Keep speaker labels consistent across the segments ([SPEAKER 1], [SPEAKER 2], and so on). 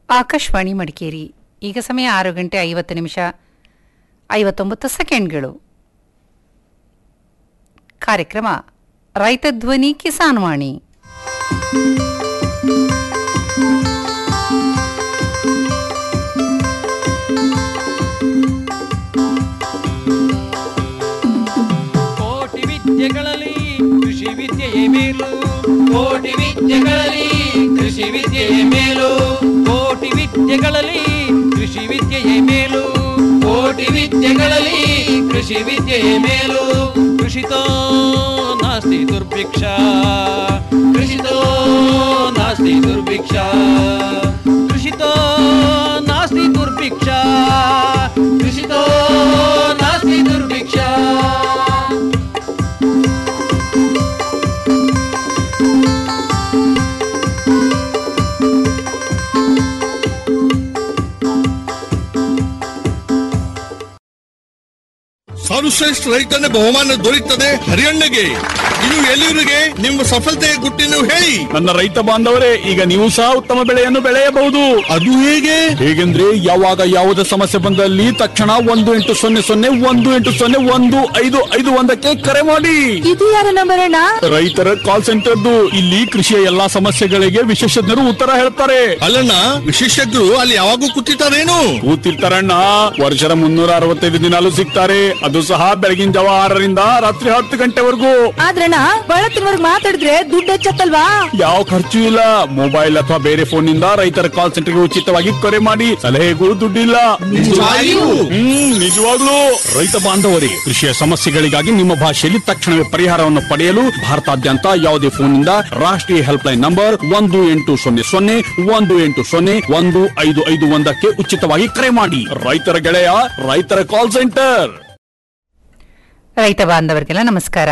[SPEAKER 1] ಆಕಾಶವಾಣಿ ಮಡಿಕೇರಿ ಈಗ ಸಮಯ ಆರು ಗಂಟೆ ಐವತ್ತು ನಿಮಿಷ ಐವತ್ತೊಂಬತ್ತು ಸೆಕೆಂಡ್ಗಳು ಕಾರ್ಯಕ್ರಮ ರೈತ ಧ್ವನಿ ಕಿಸಾನ್ ವಾಣಿ
[SPEAKER 2] ಕೋಟಿ ವಿದ್ಯೆಗಳಲ್ಲಿ ಕೃಷಿ ವಿದ್ಯೆಯೇ ಮೇಲು ಕೋಟಿ ವಿದ್ಯೆಗಳಲ್ಲಿ ಕೃಷಿ ವಿದ್ಯೆಯೇ ಮೇಲು ಕೋಟಿ ವಿದ್ಯೆಗಳಲ್ಲಿ ಕೃಷಿ ವಿದ್ಯೆಯೇ ಮೇಲು ಕೋಟಿ ವಿದ್ಯೆಗಳಲ್ಲಿ ಕೃಷಿ ವಿದ್ಯೆಯೇ ಮೇಲು ಕೃಷಿತೋ ನಾಸ್ತಿ ದುರ್ಭಿಕ್ಷ ಕೃಷಿತೋ ನಾಸ್ತಿ ದುರ್ಭಿಕ್ಷ ಕೃಷಿತೋ ನಾಸ್ತಿ ದುರ್ಭಿಕ್ಷ ಕೃಷಿತೋ ನಾಸ್ತಿ ದುರ್ಭಿಕ್ಷ
[SPEAKER 3] ಸರ್ವಶ್ರೇಷ್ಠ ರೈತನ ಬಹುಮಾನ ದೊರೆಯುತ್ತದೆ ಹರಿಯಣ್ಣಗೆ ಇದು ಎಲ್ಲಿವರಿಗೆ ನಿಮ್ಮ ಸಫಲತೆಯ ಗುಟ್ಟಿನ ಹೇಳಿ
[SPEAKER 4] ನನ್ನ ರೈತ ಬಾಂಧವರೇ ಈಗ ನೀವು ಸಹ ಉತ್ತಮ ಬೆಳೆಯನ್ನು ಬೆಳೆಯಬಹುದು
[SPEAKER 3] ಅದು ಹೇಗೆ
[SPEAKER 4] ಹೇಗೆಂದ್ರೆ ಯಾವಾಗ ಯಾವುದೇ ಸಮಸ್ಯೆ ಬಂದಲ್ಲಿ ತಕ್ಷಣ ಒಂದು ಎಂಟು ಸೊನ್ನೆ ಸೊನ್ನೆ ಒಂದು ಎಂಟು ಸೊನ್ನೆ ಒಂದು ಐದು ಐದು ಒಂದಕ್ಕೆ ಕರೆ ಮಾಡಿ
[SPEAKER 5] ಇದು ಯಾರ ನಂಬರ್ ಅಣ್ಣ
[SPEAKER 4] ರೈತರ ಕಾಲ್ ಸೆಂಟರ್ದು ಇಲ್ಲಿ ಕೃಷಿಯ ಎಲ್ಲಾ ಸಮಸ್ಯೆಗಳಿಗೆ ವಿಶೇಷಜ್ಞರು ಉತ್ತರ ಹೇಳ್ತಾರೆ
[SPEAKER 3] ಅಲ್ಲಣ್ಣ ವಿಶೇಷಜ್ಞರು ಅಲ್ಲಿ ಯಾವಾಗೂ ಕೂತಿರ್ತಾರೇನು
[SPEAKER 4] ಕೂತಿರ್ತಾರಣ್ಣ ವರ್ಷದ ಮುನ್ನೂರ ಅರವತ್ತೈದು ದಿನಾಲು ಸಿಗ್ತಾರೆ ಅದು ಸಹ ಬೆಳಗಿನ ಜಾವ ಆರರಿಂದ ರಾತ್ರಿ ಹತ್ತು ಗಂಟೆವರೆಗೂ
[SPEAKER 5] ಆದ್ರಣ್ಣ ಬಳತ್ತಿನವರ್ಗ್ ಮಾತಾಡಿದ್ರೆ ದುಡ್ಡು ಹೆಚ್ಚತ್ತಲ್ವಾ
[SPEAKER 4] ಯಾವ ಖರ್ಚು ಇಲ್ಲ ಮೊಬೈಲ್ ಅಥವಾ ಬೇರೆ ಫೋನ್ ನಿಂದ ರೈತರ ಕಾಲ್ ಸೆಂಟರ್ಗೆ ಉಚಿತವಾಗಿ ಕರೆ ಮಾಡಿ ಸಲಹೆಗೂ ದುಡ್ಡಿಲ್ಲ
[SPEAKER 3] ನಿಜವಾಗಿಯೂ?
[SPEAKER 4] ಹ್ಮ್ ನಿಜವಾಗ್ಲೂ ರೈತ ಬಾಂಧವರೇ ಕೃಷಿಯ ಸಮಸ್ಯೆಗಳಿಗಾಗಿ ನಿಮ್ಮ ಭಾಷೆಯಲ್ಲಿ ತಕ್ಷಣವೇ ಪರಿಹಾರವನ್ನು ಪಡೆಯಲು ಭಾರತಾದ್ಯಂತ ಯಾವುದೇ ಫೋನ್ನಿಂದ ರಾಷ್ಟ್ರೀಯ ಹೆಲ್ಪ್ ಲೈನ್ ನಂಬರ್ ಒಂದು ಎಂಟು ಸೊನ್ನೆ ಸೊನ್ನೆ ಒಂದು ಎಂಟು ಸೊನ್ನೆ ಒಂದು ಐದು ಐದು ಒಂದಕ್ಕೆ ಉಚಿತವಾಗಿ ಕರೆ ಮಾಡಿ ರೈತರ ಗೆಳೆಯ ರೈತರ ಕಾಲ್ ಸೆಂಟರ್
[SPEAKER 1] ರೈತ ಬಾಂಧವರಿಗೆಲ್ಲ ನಮಸ್ಕಾರ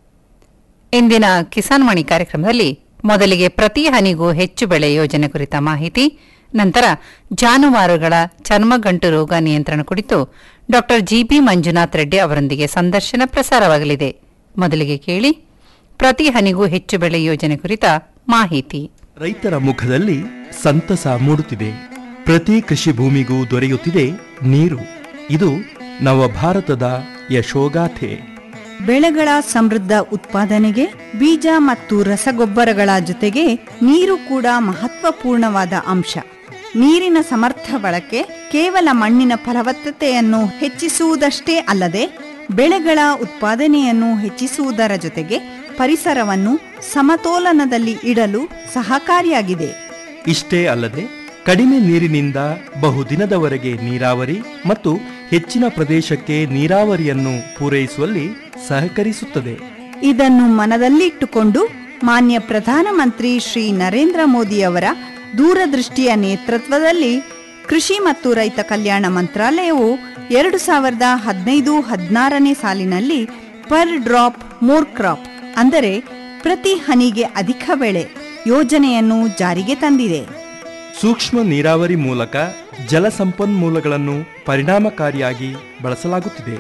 [SPEAKER 1] ಇಂದಿನ ಕಿಸಾನ್ ವಾಣಿ ಕಾರ್ಯಕ್ರಮದಲ್ಲಿ ಮೊದಲಿಗೆ ಪ್ರತಿ ಹನಿಗೂ ಹೆಚ್ಚು ಬೆಳೆ ಯೋಜನೆ ಕುರಿತ ಮಾಹಿತಿ ನಂತರ ಜಾನುವಾರುಗಳ ಚರ್ಮಗಂಟು ರೋಗ ನಿಯಂತ್ರಣ ಕುರಿತು ಡಾಕ್ಟರ್ ಜಿಬಿ ಮಂಜುನಾಥ್ ರೆಡ್ಡಿ ಅವರೊಂದಿಗೆ ಸಂದರ್ಶನ ಪ್ರಸಾರವಾಗಲಿದೆ ಮೊದಲಿಗೆ ಕೇಳಿ ಪ್ರತಿ ಹನಿಗೂ ಹೆಚ್ಚು ಬೆಳೆ ಯೋಜನೆ ಕುರಿತ ಮಾಹಿತಿ
[SPEAKER 6] ರೈತರ ಮುಖದಲ್ಲಿ ಸಂತಸ ಮೂಡುತ್ತಿದೆ ಪ್ರತಿ ಕೃಷಿ ಭೂಮಿಗೂ ದೊರೆಯುತ್ತಿದೆ ನೀರು ಇದು ನವಭಾರತದ ಯಶೋಗಾಥೆ
[SPEAKER 7] ಬೆಳೆಗಳ ಸಮೃದ್ಧ ಉತ್ಪಾದನೆಗೆ ಬೀಜ ಮತ್ತು ರಸಗೊಬ್ಬರಗಳ ಜೊತೆಗೆ ನೀರು ಕೂಡ ಮಹತ್ವಪೂರ್ಣವಾದ ಅಂಶ ನೀರಿನ ಸಮರ್ಥ ಬಳಕೆ ಕೇವಲ ಮಣ್ಣಿನ ಫಲವತ್ತತೆಯನ್ನು ಹೆಚ್ಚಿಸುವುದಷ್ಟೇ ಅಲ್ಲದೆ ಬೆಳೆಗಳ ಉತ್ಪಾದನೆಯನ್ನು ಹೆಚ್ಚಿಸುವುದರ ಜೊತೆಗೆ ಪರಿಸರವನ್ನು ಸಮತೋಲನದಲ್ಲಿ ಇಡಲು ಸಹಕಾರಿಯಾಗಿದೆ
[SPEAKER 6] ಇಷ್ಟೇ ಅಲ್ಲದೆ ಕಡಿಮೆ ನೀರಿನಿಂದ ಬಹುದಿನದವರೆಗೆ ನೀರಾವರಿ ಮತ್ತು ಹೆಚ್ಚಿನ ಪ್ರದೇಶಕ್ಕೆ ನೀರಾವರಿಯನ್ನು ಪೂರೈಸುವಲ್ಲಿ ಸಹಕರಿಸುತ್ತದೆ
[SPEAKER 7] ಇದನ್ನು ಮನದಲ್ಲಿಟ್ಟುಕೊಂಡು ಮಾನ್ಯ ಪ್ರಧಾನಮಂತ್ರಿ ಶ್ರೀ ನರೇಂದ್ರ ಮೋದಿಯವರ ದೂರದೃಷ್ಟಿಯ ನೇತೃತ್ವದಲ್ಲಿ ಕೃಷಿ ಮತ್ತು ರೈತ ಕಲ್ಯಾಣ ಮಂತ್ರಾಲಯವು ಎರಡು ಸಾವಿರದ ಹದಿನೈದು ಹದಿನಾರನೇ ಸಾಲಿನಲ್ಲಿ ಪರ್ ಡ್ರಾಪ್ ಮೋರ್ ಕ್ರಾಪ್ ಅಂದರೆ ಪ್ರತಿ ಹನಿಗೆ ಅಧಿಕ ಬೆಳೆ ಯೋಜನೆಯನ್ನು ಜಾರಿಗೆ ತಂದಿದೆ
[SPEAKER 6] ಸೂಕ್ಷ್ಮ ನೀರಾವರಿ ಮೂಲಕ ಜಲ ಸಂಪನ್ಮೂಲಗಳನ್ನು ಪರಿಣಾಮಕಾರಿಯಾಗಿ ಬಳಸಲಾಗುತ್ತಿದೆ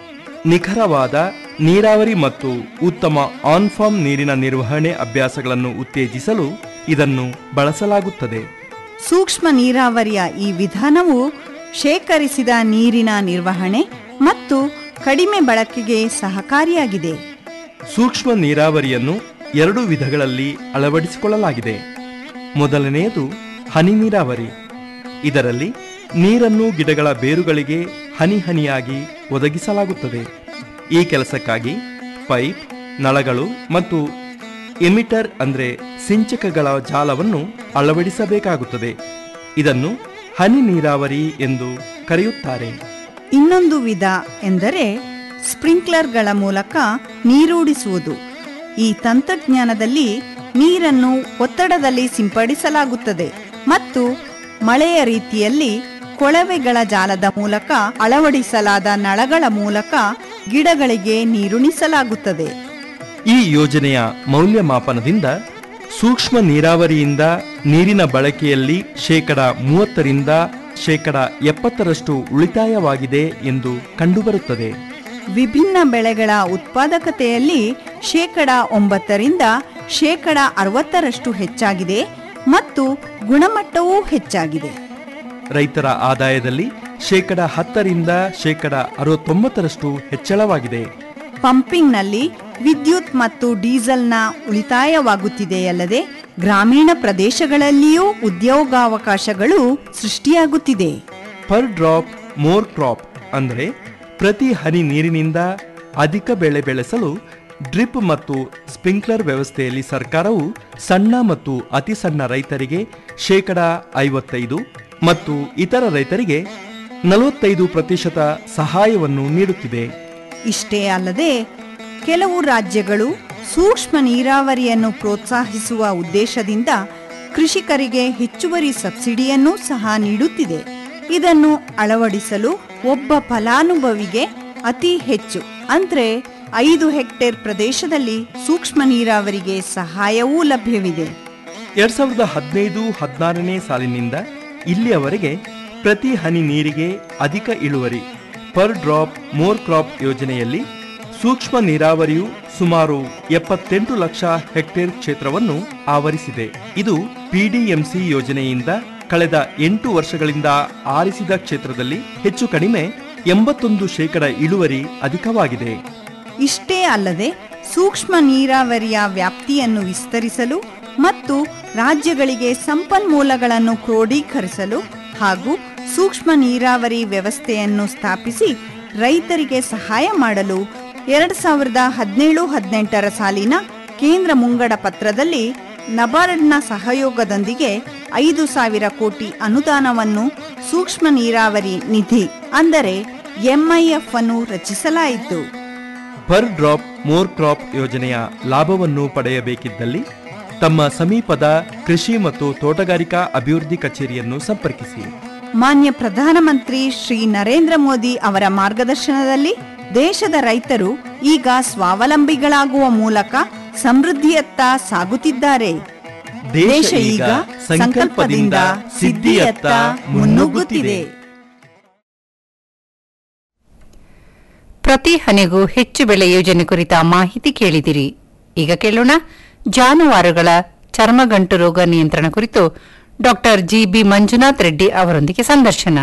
[SPEAKER 6] ನಿಖರವಾದ ನೀರಾವರಿ ಮತ್ತು ಉತ್ತಮ ಆನ್ಫಾರ್ಮ್ ನೀರಿನ ನಿರ್ವಹಣೆ ಅಭ್ಯಾಸಗಳನ್ನು ಉತ್ತೇಜಿಸಲು ಇದನ್ನು ಬಳಸಲಾಗುತ್ತದೆ
[SPEAKER 7] ಸೂಕ್ಷ್ಮ ನೀರಾವರಿಯ ಈ ವಿಧಾನವು ಶೇಖರಿಸಿದ ನೀರಿನ ನಿರ್ವಹಣೆ ಮತ್ತು ಕಡಿಮೆ ಬಳಕೆಗೆ ಸಹಕಾರಿಯಾಗಿದೆ
[SPEAKER 6] ಸೂಕ್ಷ್ಮ ನೀರಾವರಿಯನ್ನು ಎರಡು ವಿಧಗಳಲ್ಲಿ ಅಳವಡಿಸಿಕೊಳ್ಳಲಾಗಿದೆ ಮೊದಲನೆಯದು ಹನಿ ನೀರಾವರಿ ಇದರಲ್ಲಿ ನೀರನ್ನು ಗಿಡಗಳ ಬೇರುಗಳಿಗೆ ಹನಿ ಹನಿಯಾಗಿ ಒದಗಿಸಲಾಗುತ್ತದೆ ಈ ಕೆಲಸಕ್ಕಾಗಿ ಪೈಪ್ ನಳಗಳು ಮತ್ತು ಎಮಿಟರ್ ಅಂದ್ರೆ ಸಿಂಚಕಗಳ ಜಾಲವನ್ನು ಅಳವಡಿಸಬೇಕಾಗುತ್ತದೆ ಇದನ್ನು ಹನಿ ನೀರಾವರಿ ಎಂದು ಕರೆಯುತ್ತಾರೆ
[SPEAKER 7] ಇನ್ನೊಂದು ವಿಧ ಎಂದರೆ ಸ್ಪ್ರಿಂಕ್ಲರ್ಗಳ ಮೂಲಕ ನೀರೂಡಿಸುವುದು ಈ ತಂತ್ರಜ್ಞಾನದಲ್ಲಿ ನೀರನ್ನು ಒತ್ತಡದಲ್ಲಿ ಸಿಂಪಡಿಸಲಾಗುತ್ತದೆ ಮತ್ತು ಮಳೆಯ ರೀತಿಯಲ್ಲಿ ಕೊಳವೆಗಳ ಜಾಲದ ಮೂಲಕ ಅಳವಡಿಸಲಾದ ನಳಗಳ ಮೂಲಕ ಗಿಡಗಳಿಗೆ ನೀರುಣಿಸಲಾಗುತ್ತದೆ
[SPEAKER 6] ಈ ಯೋಜನೆಯ ಮೌಲ್ಯಮಾಪನದಿಂದ ಸೂಕ್ಷ್ಮ ನೀರಾವರಿಯಿಂದ ನೀರಿನ ಬಳಕೆಯಲ್ಲಿ ಶೇಕಡ ಮೂವತ್ತರಿಂದ ಶೇಕಡ ಎಪ್ಪತ್ತರಷ್ಟು ಉಳಿತಾಯವಾಗಿದೆ ಎಂದು ಕಂಡುಬರುತ್ತದೆ
[SPEAKER 7] ವಿಭಿನ್ನ ಬೆಳೆಗಳ ಉತ್ಪಾದಕತೆಯಲ್ಲಿ ಶೇಕಡ ಒಂಬತ್ತರಿಂದ ಶೇಕಡ ಅರವತ್ತರಷ್ಟು ಹೆಚ್ಚಾಗಿದೆ ಮತ್ತು ಗುಣಮಟ್ಟವೂ ಹೆಚ್ಚಾಗಿದೆ
[SPEAKER 6] ರೈತರ ಆದಾಯದಲ್ಲಿ ಶೇಕಡ ಹತ್ತರಿಂದ ಶೇಕಡ ಅರವತ್ತೊಂಬತ್ತರಷ್ಟು ಹೆಚ್ಚಳವಾಗಿದೆ
[SPEAKER 7] ಪಂಪಿಂಗ್ನಲ್ಲಿ ವಿದ್ಯುತ್ ಮತ್ತು ಡೀಸೆಲ್ನ ಉಳಿತಾಯವಾಗುತ್ತಿದೆಯಲ್ಲದೆ ಗ್ರಾಮೀಣ ಪ್ರದೇಶಗಳಲ್ಲಿಯೂ ಉದ್ಯೋಗಾವಕಾಶಗಳು ಸೃಷ್ಟಿಯಾಗುತ್ತಿದೆ
[SPEAKER 6] ಪರ್ ಡ್ರಾಪ್ ಮೋರ್ ಕ್ರಾಪ್ ಅಂದರೆ ಪ್ರತಿ ಹನಿ ನೀರಿನಿಂದ ಅಧಿಕ ಬೆಳೆ ಬೆಳೆಸಲು ಡ್ರಿಪ್ ಮತ್ತು ಸ್ಪ್ರಿಂಕ್ಲರ್ ವ್ಯವಸ್ಥೆಯಲ್ಲಿ ಸರ್ಕಾರವು ಸಣ್ಣ ಮತ್ತು ಅತಿ ಸಣ್ಣ ರೈತರಿಗೆ ಶೇಕಡ ಐವತ್ತೈದು ಮತ್ತು ಇತರ ರೈತರಿಗೆ ನಲವತ್ತೈದು ಪ್ರತಿಶತ ಸಹಾಯವನ್ನು ನೀಡುತ್ತಿದೆ
[SPEAKER 7] ಇಷ್ಟೇ ಅಲ್ಲದೆ ಕೆಲವು ರಾಜ್ಯಗಳು ಸೂಕ್ಷ್ಮ ನೀರಾವರಿಯನ್ನು ಪ್ರೋತ್ಸಾಹಿಸುವ ಉದ್ದೇಶದಿಂದ ಕೃಷಿಕರಿಗೆ ಹೆಚ್ಚುವರಿ ಸಬ್ಸಿಡಿಯನ್ನೂ ಸಹ ನೀಡುತ್ತಿದೆ ಇದನ್ನು ಅಳವಡಿಸಲು ಒಬ್ಬ ಫಲಾನುಭವಿಗೆ ಅತಿ ಹೆಚ್ಚು ಅಂದ್ರೆ ಐದು ಹೆಕ್ಟೇರ್ ಪ್ರದೇಶದಲ್ಲಿ ಸೂಕ್ಷ್ಮ ನೀರಾವರಿಗೆ ಸಹಾಯವೂ ಲಭ್ಯವಿದೆ
[SPEAKER 6] ಎರಡ್ ಸಾವಿರದ ಹದಿನೈದು ಹದಿನಾರನೇ ಸಾಲಿನಿಂದ ಇಲ್ಲಿಯವರೆಗೆ ಪ್ರತಿ ಹನಿ ನೀರಿಗೆ ಅಧಿಕ ಇಳುವರಿ ಪರ್ ಡ್ರಾಪ್ ಮೋರ್ ಕ್ರಾಪ್ ಯೋಜನೆಯಲ್ಲಿ ಸೂಕ್ಷ್ಮ ನೀರಾವರಿಯು ಸುಮಾರು ಎಪ್ಪತ್ತೆಂಟು ಲಕ್ಷ ಹೆಕ್ಟೇರ್ ಕ್ಷೇತ್ರವನ್ನು ಆವರಿಸಿದೆ ಇದು ಪಿಡಿಎಂಸಿ ಯೋಜನೆಯಿಂದ ಕಳೆದ ಎಂಟು ವರ್ಷಗಳಿಂದ ಆರಿಸಿದ ಕ್ಷೇತ್ರದಲ್ಲಿ ಹೆಚ್ಚು ಕಡಿಮೆ ಎಂಬತ್ತೊಂದು ಶೇಕಡ ಇಳುವರಿ ಅಧಿಕವಾಗಿದೆ
[SPEAKER 7] ಇಷ್ಟೇ ಅಲ್ಲದೆ ಸೂಕ್ಷ್ಮ ನೀರಾವರಿಯ ವ್ಯಾಪ್ತಿಯನ್ನು ವಿಸ್ತರಿಸಲು ಮತ್ತು ರಾಜ್ಯಗಳಿಗೆ ಸಂಪನ್ಮೂಲಗಳನ್ನು ಕ್ರೋಢೀಕರಿಸಲು ಹಾಗೂ ಸೂಕ್ಷ್ಮ ನೀರಾವರಿ ವ್ಯವಸ್ಥೆಯನ್ನು ಸ್ಥಾಪಿಸಿ ರೈತರಿಗೆ ಸಹಾಯ ಮಾಡಲು ಎರಡು ಸಾವಿರದ ಹದಿನೇಳು ಹದಿನೆಂಟರ ಸಾಲಿನ ಕೇಂದ್ರ ಮುಂಗಡ ಪತ್ರದಲ್ಲಿ ನಬಾರ್ಡ್ನ ಸಹಯೋಗದೊಂದಿಗೆ ಐದು ಸಾವಿರ ಕೋಟಿ ಅನುದಾನವನ್ನು ಸೂಕ್ಷ್ಮ ನೀರಾವರಿ ನಿಧಿ ಅಂದರೆ ಎಂಐಎಫ್ ಅನ್ನು ರಚಿಸಲಾಯಿತು
[SPEAKER 6] ಪರ್ ಡ್ರಾಪ್ ಮೋರ್ ಕ್ರಾಪ್ ಯೋಜನೆಯ ಲಾಭವನ್ನು ಪಡೆಯಬೇಕಿದ್ದಲ್ಲಿ ತಮ್ಮ ಸಮೀಪದ ಕೃಷಿ ಮತ್ತು ತೋಟಗಾರಿಕಾ ಅಭಿವೃದ್ಧಿ ಕಚೇರಿಯನ್ನು ಸಂಪರ್ಕಿಸಿ
[SPEAKER 7] ಮಾನ್ಯ ಪ್ರಧಾನಮಂತ್ರಿ ಶ್ರೀ ನರೇಂದ್ರ ಮೋದಿ ಅವರ ಮಾರ್ಗದರ್ಶನದಲ್ಲಿ ದೇಶದ ರೈತರು ಈಗ ಸ್ವಾವಲಂಬಿಗಳಾಗುವ ಮೂಲಕ ಸಮೃದ್ಧಿಯತ್ತ ಸಾಗುತ್ತಿದ್ದಾರೆ ದೇಶ ಈಗ ಸಂಕಲ್ಪದಿಂದ ಸಿದ್ಧಿಯತ್ತ ಮುನ್ನುಗ್ಗುತ್ತಿದೆ
[SPEAKER 1] ಪ್ರತಿ ಹನಿಗೂ ಹೆಚ್ಚು ಬೆಳೆ ಯೋಜನೆ ಕುರಿತ ಮಾಹಿತಿ ಕೇಳಿದಿರಿ ಈಗ ಕೇಳೋಣ ಜಾನುವಾರುಗಳ ಚರ್ಮಗಂಟು ರೋಗ ನಿಯಂತ್ರಣ ಕುರಿತು ಡಾಕ್ಟರ್ ಜಿಬಿ ಮಂಜುನಾಥ್ ರೆಡ್ಡಿ ಅವರೊಂದಿಗೆ ಸಂದರ್ಶನ